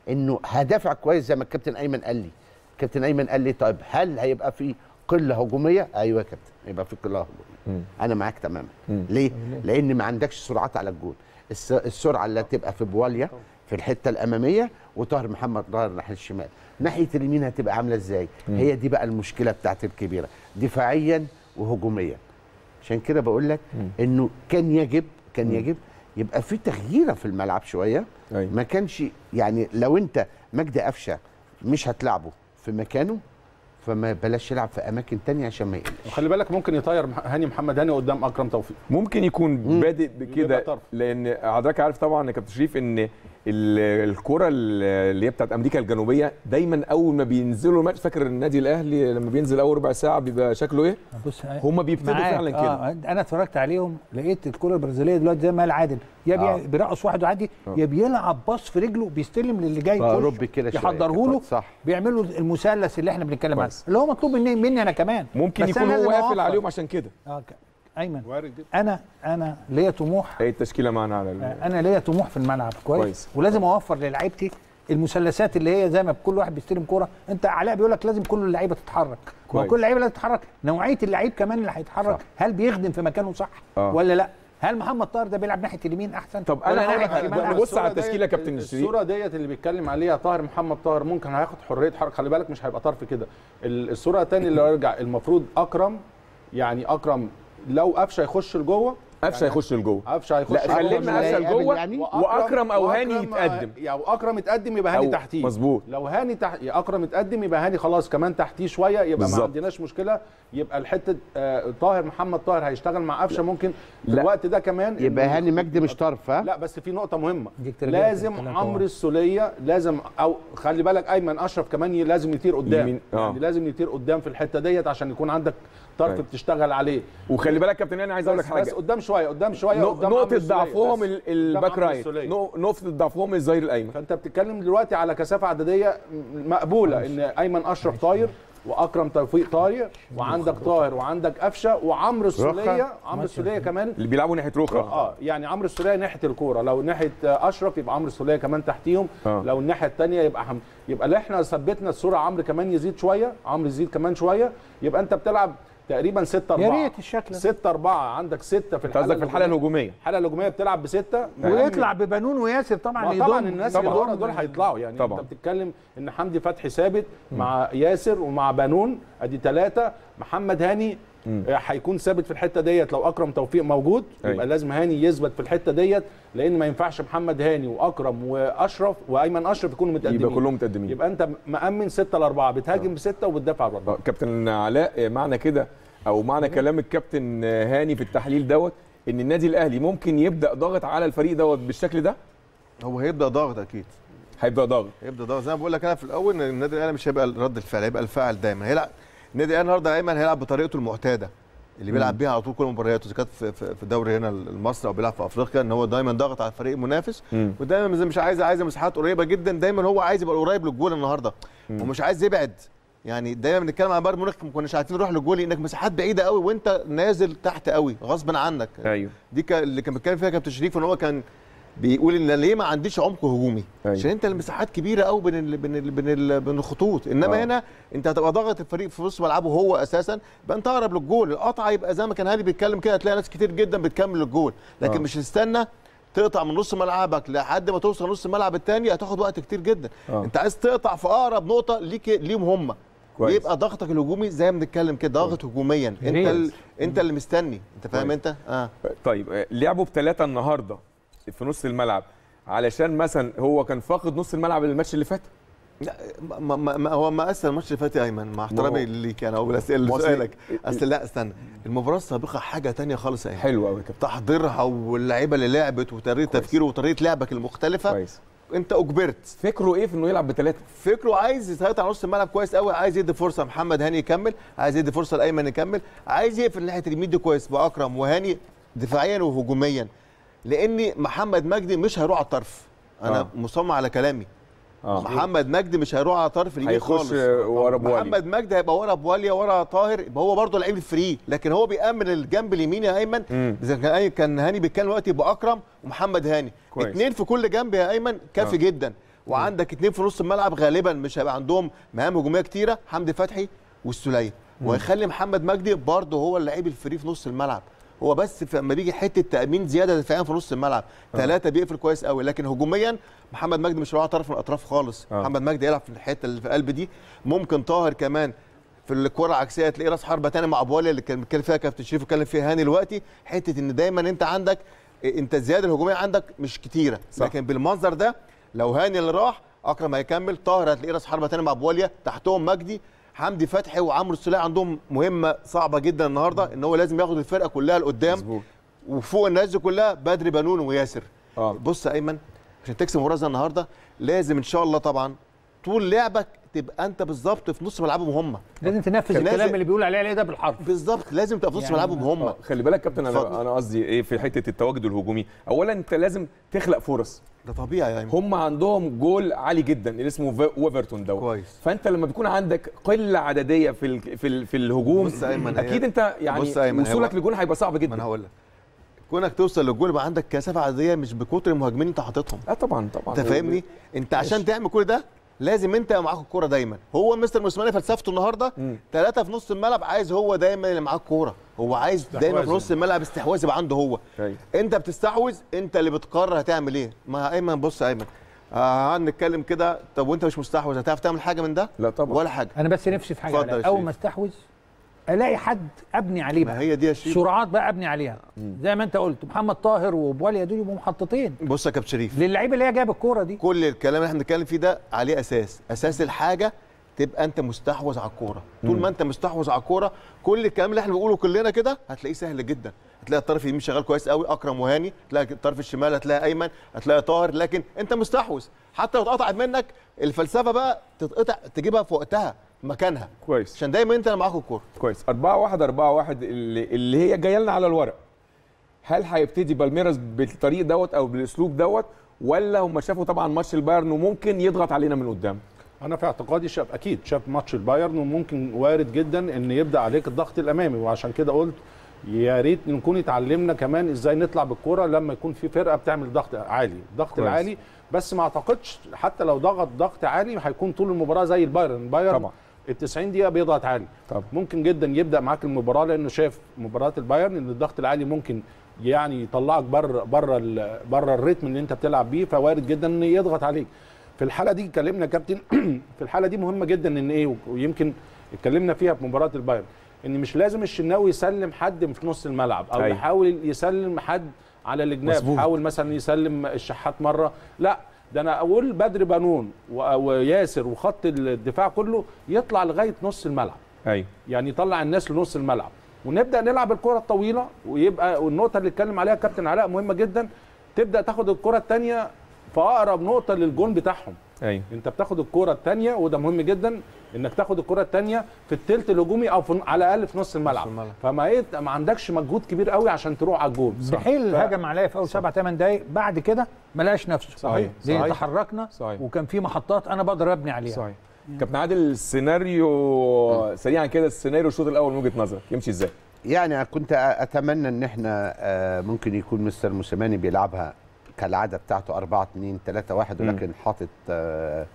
انه هدافع كويس زي ما الكابتن ايمن قال لي الكابتن ايمن قال لي طيب هل هيبقى في قله هجوميه ايوه يا كابتن هيبقى في قله هجوميه انا معاك تماما ليه لان ما عندكش سرعات على الجول الس- السرعه اللي هتبقى في بواليا في الحته الاماميه وطاهر محمد طاهر ناحيه الشمال ناحيه اليمين هتبقى عامله ازاي هي دي بقى المشكله بتاعت الكبيره دفاعيا وهجوميا عشان كده بقول لك انه كان يجب كان يجب يبقى في تغييره في الملعب شويه ما كانش يعني لو انت مجدي قفشه مش هتلعبه في مكانه فما بلاش يلعب في اماكن تانية عشان ما يقلق وخلي بالك ممكن يطير مح- هاني محمد هاني قدام اكرم توفيق ممكن يكون بادئ يبقى بكده طرف. لان حضرتك عارف طبعا يا كابتن شريف ان ال- الكره اللي هي بتاعت امريكا الجنوبيه دايما اول ما بينزلوا الماتش فاكر النادي الاهلي لما بينزل اول ربع ساعه بيبقى شكله ايه؟ بص هم بيبتدوا معاك. فعلا كده آه انا اتفرجت عليهم لقيت الكره البرازيليه دلوقتي زي ما قال عادل يا بي- آه. بيرقص واحد عادي آه. يا بيلعب باص في رجله بيستلم للي جاي آه، يخش رب كده شوية يحضره له صح. بيعملوا المثلث اللي احنا بنتكلم عنه كويس. اللي هو مطلوب مني مني انا كمان ممكن بس يكون أنا هو لازم قافل أوفر. عليهم عشان كده اه ك- ايمن وارد جدا انا انا ليا طموح هي التشكيله معانا على ال- انا ليا طموح في الملعب كويس, كويس. ولازم اوفر للعيبتي المثلثات اللي هي زي ما كل واحد بيستلم كوره انت علاء بيقول لك لازم كل اللعيبه تتحرك كويس. وكل اللعيبه لازم تتحرك نوعيه اللعيب كمان اللي هيتحرك صح. هل بيخدم في مكانه صح آه. ولا لا هل محمد طاهر ده بيلعب ناحيه اليمين احسن طب ولا أنا هقول لك ناحية حاجة. الشمال نبص أحسن؟ على الصورة التشكيلة يا ديت- كابتن شريف. الصوره ديت اللي بيتكلم عليها طاهر محمد طاهر ممكن هياخد حريه حركه خلي بالك مش هيبقى طرف كده ال- الصوره الثانيه اللي يرجع المفروض اكرم يعني اكرم لو قفشه يخش لجوه قفشه يخش لجوه قفشه هيخش لا لجوه. خلينا قفشه يقابل لجوه يعني؟ واكرم او هاني وأكرم- يتقدم يعني اكرم يتقدم يبقى هاني أو- تحتيه مظبوط. لو هاني تحت يا اكرم يتقدم يبقى هاني خلاص كمان تحتيه شويه يبقى بالظبط. ما عندناش مشكله يبقى الحته آه طاهر محمد طاهر هيشتغل مع قفشه ممكن في لا. الوقت ده كمان يبقى إن- هاني مجدي مش طرف ها لا بس في نقطة مهمة دي ترجع لازم الكلام عمرو طبعاً. السولية لازم او خلي بالك ايمن اشرف كمان ي- لازم يطير قدام يمين- آه. يعني لازم يطير قدام في الحتة ديت عشان يكون عندك طرف أيوة. بتشتغل عليه وخلي بالك كابتن انا عايز اقول لك بس, حاجه بس قدام شوية قدام شوية نق- قدام عمرو نقطه السولية. ضعفهم بس. ال- قدام الباك عمرو رايت السولية. نق- نقطه ضعفهم الظهير الايمن فانت بتتكلم دلوقتي على كثافة عددية م- مقبولة ان ايمن اشرف طاير واكرم توفيق طاير وعندك طاهر وعندك قفشه وعمرو السوليه عمرو السوليه كمان اللي بيلعبوا ناحيه ركره اه يعني عمرو السوليه ناحيه الكوره لو ناحيه آه، اشرف يبقى عمرو السوليه كمان تحتيهم آه. لو الناحيه الثانيه يبقى حم... يبقى اللي احنا ثبتنا الصوره عمرو كمان يزيد شويه عمرو يزيد كمان شويه يبقى انت بتلعب تقريبا 6 4 يا ريت الشكل ده. 6 4 عندك 6 في انت الحاله قصدك في الحاله الهجوميه الحاله الهجوميه بتلعب بسته ويطلع ببنون وياسر طبعا ما طبعا يضم- الناس طبعاً. اللي ورا دول هيطلعوا يعني طبعاً. انت بتتكلم ان حمدي فتحي ثابت مع ياسر ومع بنون ادي ثلاثه محمد هاني آه، هيكون ثابت في الحته ديت لو اكرم توفيق موجود أيوة. يبقى لازم هاني يثبت في الحته ديت لان ما ينفعش محمد هاني واكرم واشرف وايمن اشرف يكونوا متقدمين يبقى كلهم متقدمين يبقى انت مأمن 6 ل 4 بتهاجم بسته وبتدافع باربعه آه، كابتن علاء آه، معنى كده او معنى كلام الكابتن آه، هاني في التحليل دوت ان النادي الاهلي ممكن يبدا ضاغط على الفريق دوت بالشكل ده هو هيبدا ضاغط اكيد هيبدا ضاغط هيبدا ضاغط زي ما بقول لك انا في الاول ان النادي الاهلي مش هيبقى رد الفعل هيبقى الفاعل دايما هيلعب النادي الاهلي النهارده ايمن هيلعب بطريقته المعتاده اللي بيلعب بيها على طول كل مبارياته اذا كانت في في في الدوري هنا المصري او بيلعب في افريقيا ان هو دايما ضاغط على الفريق المنافس مم. ودايما زي مش عايز عايز مساحات قريبه جدا دايما هو عايز يبقى قريب للجول النهارده ومش عايز يبعد يعني دايما بنتكلم عن بايرن ميونخ ما كناش عايزين نروح للجول انك مساحات بعيده قوي وانت نازل تحت قوي غصب عنك ايوه دي كان اللي كان بيتكلم فيها كابتن شريف ان هو كان بيقول ان ليه ما عنديش عمق هجومي أيوة. عشان انت المساحات كبيره قوي بين ال بين ال بين, ال بين الخطوط انما آه. هنا انت هتبقى ضاغط الفريق في نص ملعبه هو اساسا يبقى انت اقرب للجول القطعه يبقى زي ما كان هاني بيتكلم كده هتلاقي ناس كتير جدا بتكمل الجول لكن آه. مش تستنى تقطع من نص ملعبك لحد ما توصل نص الملعب الثاني هتاخد وقت كتير جدا آه. انت عايز تقطع في اقرب نقطه ليك ليهم هم كويس. يبقى ضغطك الهجومي زي ما بنتكلم كده ضاغط هجوميا انت ريت. ال... انت اللي مستني انت فاهم كويس. انت اه طيب آه، لعبوا بثلاثه النهارده في نص الملعب علشان مثلا هو كان فاقد نص الملعب الماتش اللي فات لا ما ما ما هو ما اسال الماتش اللي فات يا ايمن مع احترامي هو- ليك انا اقول اسئله ما هو سؤالك أصل- اصل لا استنى المباراه السابقه حاجه تانية خالص يا ايمن حلو قوي كابتن تحضيرها واللعيبه اللي لعبت وطريقه كويس. تفكيره وطريقه لعبك المختلفه كويس انت اجبرت فكره ايه في انه يلعب بثلاثه فكره عايز يسيطر على نص الملعب كويس قوي عايز يدي فرصه محمد هاني يكمل عايز يدي فرصه لايمن يكمل عايز يقفل ناحيه اليمين دي كويس باكرم وهاني دفاعيا وهجوميا لان محمد مجدي مش هيروح على الطرف انا آه. آه. مصمم على كلامي اه محمد مجدي مش هيروح على طرف اليمين هيخش خالص ورا بوالي محمد مجدي هيبقى ورا بواليا ورا طاهر يبقى هو برضه لعيب فري لكن هو بيامن الجنب اليمين يا ايمن مم. اذا كان أي- كان هاني بيتكلم دلوقتي باكرم ومحمد هاني كويس. اثنين في كل جنب يا ايمن كافي آه. جدا وعندك اتنين في نص الملعب غالبا مش هيبقى عندهم مهام هجوميه كتيره حمدي فتحي والسوليه ويخلي محمد مجدي برضه هو اللعيب الفري في نص الملعب هو بس في- لما بيجي حته تامين زياده دفاعيا في نص الملعب ثلاثه بيقفل كويس قوي لكن هجوميا محمد مجدي مش راح طرف من الاطراف خالص آه. محمد مجدي يلعب في الحته اللي في قلب دي ممكن طاهر كمان في الكره العكسيه تلاقيه راس حربه تاني مع ابو علي اللي كان بيتكلم فيها كابتن شريف واتكلم فيها هاني دلوقتي حته ان دايما انت عندك انت الزياده الهجوميه عندك مش كتيره صح. لكن بالمنظر ده لو هاني اللي راح اكرم هيكمل طاهر هتلاقيه راس حربه تاني مع ابو علي تحتهم مجدي حمدي فتحي وعمرو السوليه عندهم مهمه صعبه جدا النهارده ان هو لازم ياخد الفرقه كلها لقدام مظبوط وفوق الناس دي كلها بدري بنون وياسر اه بص يا ايمن عشان تكسب المباراه زي النهارده لازم ان شاء الله طبعا طول لعبك تبقى انت بالظبط في نص ملعبهم هم لازم تنفذ لازم- الكلام اللي بيقول عليه عليه ده بالحرف بالظبط لازم تبقى في نص يعني- ملعبهم هم آه، خلي بالك كابتن اتفضل. انا انا قصدي ايه في حته التواجد الهجومي اولا انت لازم تخلق فرص ده طبيعي يعني هم عندهم جول عالي جدا اللي اسمه في- ويفرتون دوت كويس. فانت لما بيكون عندك قله عدديه في ال في ال في الهجوم بص يا أيمن، هي- اكيد انت يعني بص يا أيمن، وصولك هو- لجون هيبقى صعب ما جدا انا هقول لك كونك توصل للجول يبقى عندك كثافه عدديه مش بكتر المهاجمين انت حاططهم اه طبعا طبعا انت فاهمني انت عشان تعمل كل ده لازم انت يبقى معاك الكوره دايما هو مستر موسيماني فلسفته النهارده مم. ثلاثه في نص الملعب عايز هو دايما اللي معاه الكوره هو عايز دايما في استحواذ نص الملعب استحواذ يبقى عنده هو أيوة. انت بتستحوذ انت اللي بتقرر هتعمل ايه ما ايمن بص يا ايمن آه هنتكلم كده طب وانت مش مستحوذ هتعرف تعمل حاجه من ده لا طبعا ولا حاجه انا بس نفسي في حاجه اتفضل يا علاء. اول شريف. ما استحوذ الاقي حد ابني عليه ما بقى هي دي يا شريف سرعات بقى ابني عليها زي ما انت قلت محمد طاهر وبواليا دول يبقوا محطتين بص يا كابتن شريف للعيبه اللي هي جايبه الكوره دي كل الكلام اللي احنا بنتكلم فيه ده عليه اساس اساس الحاجه تبقى انت مستحوذ على الكوره طول ما انت مستحوذ على الكوره كل الكلام اللي احنا بنقوله كلنا كده هتلاقيه سهل جدا هتلاقي الطرف اليمين شغال كويس قوي اكرم وهاني هتلاقي الطرف الشمال هتلاقي ايمن هتلاقي طاهر لكن انت مستحوذ حتى لو اتقطعت منك الفلسفه بقى تتقطع تجيبها في وقتها مكانها كويس عشان دايما انت اللي معاك الكوره كويس 4 1 4 1 اللي, اللي هي جايه لنا على الورق هل هيبتدي بالميراس بالطريق دوت او بالاسلوب دوت ولا هم شافوا طبعا ماتش البايرن وممكن يضغط علينا من قدام انا في اعتقادي شاف اكيد شاف ماتش البايرن وممكن وارد جدا ان يبدا عليك الضغط الامامي وعشان كده قلت يا ريت نكون اتعلمنا كمان ازاي نطلع بالكوره لما يكون في فرقه بتعمل ضغط عالي الضغط كويس. العالي بس ما اعتقدش حتى لو ضغط ضغط عالي هيكون طول المباراه زي البايرن البايرن طبعا. ال 90 دقيقه بيضغط عالي طبعا. ممكن جدا يبدا معاك المباراه لانه شاف مباراه البايرن ان الضغط العالي ممكن يعني يطلعك بره بره ال- بره الريتم اللي انت بتلعب بيه فوارد جدا ان يضغط عليك في الحاله دي اتكلمنا يا كابتن في الحاله دي مهمه جدا ان ايه ويمكن اتكلمنا فيها في مباراه البايرن ان مش لازم الشناوي يسلم حد في نص الملعب او أيوة. يحاول يسلم حد على الجناب مظبوط. يحاول مثلا يسلم الشحات مره لا ده انا اقول بدر بنون و- وياسر وخط الدفاع كله يطلع لغايه نص الملعب ايوه يعني يطلع الناس لنص الملعب ونبدا نلعب الكره الطويله ويبقى والنقطه اللي اتكلم عليها كابتن علاء مهمه جدا تبدا تاخد الكره الثانيه في اقرب نقطه للجون بتاعهم ايوه انت بتاخد الكره الثانيه وده مهم جدا انك تاخد الكره الثانيه في الثلث الهجومي او في على الاقل في نص الملعب, الملعب. فما ايه ما عندكش مجهود كبير قوي عشان تروح على الجون بحيل ف- هجم عليا في اول سبع ثمان دقايق بعد كده ما لقاش نفسه صحيح، لان صحيح. تحركنا صحيح. وكان في محطات انا بقدر ابني عليها صحيح كابتن عادل السيناريو سريعا كده السيناريو الشوط الاول من وجهه نظرك يمشي ازاي؟ يعني كنت اتمنى ان احنا آه، ممكن يكون مستر موسيماني بيلعبها كالعاده بتاعته 4 2 3 1 ولكن حاطط آه،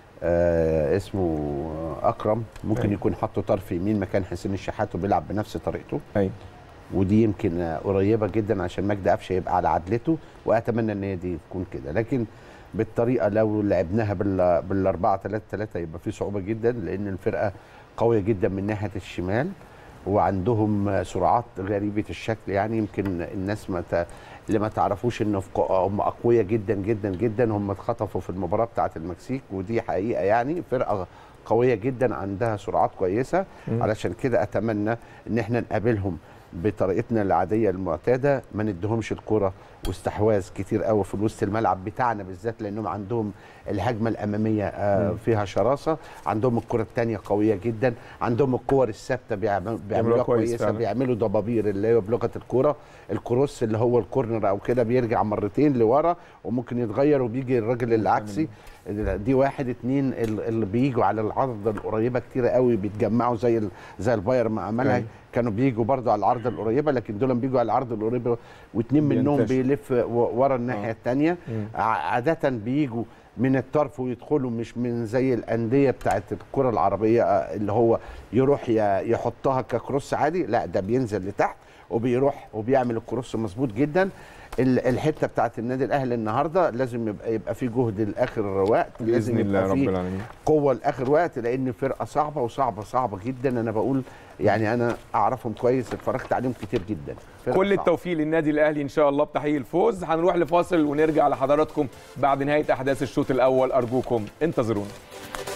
آه، اسمه اكرم ممكن أيوة. يكون حاطه طرف يمين مكان حسين الشحات وبيلعب بنفس طريقته ايوه ودي يمكن آه، قريبه جدا عشان مجدي قفشه يبقى على عدلته واتمنى ان هي دي تكون كده لكن بالطريقه لو لعبناها بال بال 4 3 3 يبقى في صعوبه جدا لان الفرقه قويه جدا من ناحيه الشمال وعندهم آه، سرعات غريبه الشكل يعني يمكن الناس ما ت... اللي ما تعرفوش ان في ق- هم اقوياء جدا جدا جدا هم اتخطفوا في المباراه بتاعه المكسيك ودي حقيقه يعني فرقه قويه جدا عندها سرعات كويسه علشان كده اتمنى ان احنا نقابلهم بطريقتنا العاديه المعتاده ما نديهمش الكره واستحواذ كتير قوي في وسط الملعب بتاعنا بالذات لانهم عندهم الهجمه الاماميه آه، فيها شراسه عندهم الكره الثانيه قويه جدا عندهم الكور الثابته بيعملوا- بيعملوها كويس كويسه فعلا. بيعملوا ضبابير اللي هو بلغه الكوره الكروس اللي هو الكورنر او كده بيرجع مرتين لورا وممكن يتغير وبيجي الراجل العكسي دي واحد اتنين ال- اللي بيجوا على العرض القريبه كتير قوي بيتجمعوا زي ال- زي الباير ما عملها أيوة. كانوا بيجوا برضو على العرض القريبه لكن دول بيجوا على العرض القريبه واتنين منهم بينتشروا. بيلف و- ورا الناحيه آه. الثانيه مم. عاده بيجوا من الطرف ويدخلوا مش من زي الانديه بتاعت الكره العربيه آه، اللي هو يروح ي- يحطها ككروس عادي لا ده بينزل لتحت وبيروح وبيعمل الكروس مظبوط جدا ال- الحته بتاعت النادي الاهلي النهارده لازم يبقى يبقى في جهد لاخر وقت لازم باذن الله يبقى رب في العالمين قوه لاخر وقت لان فرقه صعبه وصعبه صعبه جدا انا بقول يعني انا اعرفهم كويس اتفرجت عليهم كتير جدا فرقة كل صعبة. التوفيق للنادي الاهلي ان شاء الله بتحقيق الفوز هنروح لفاصل ونرجع لحضراتكم بعد نهايه احداث الشوط الاول ارجوكم انتظرونا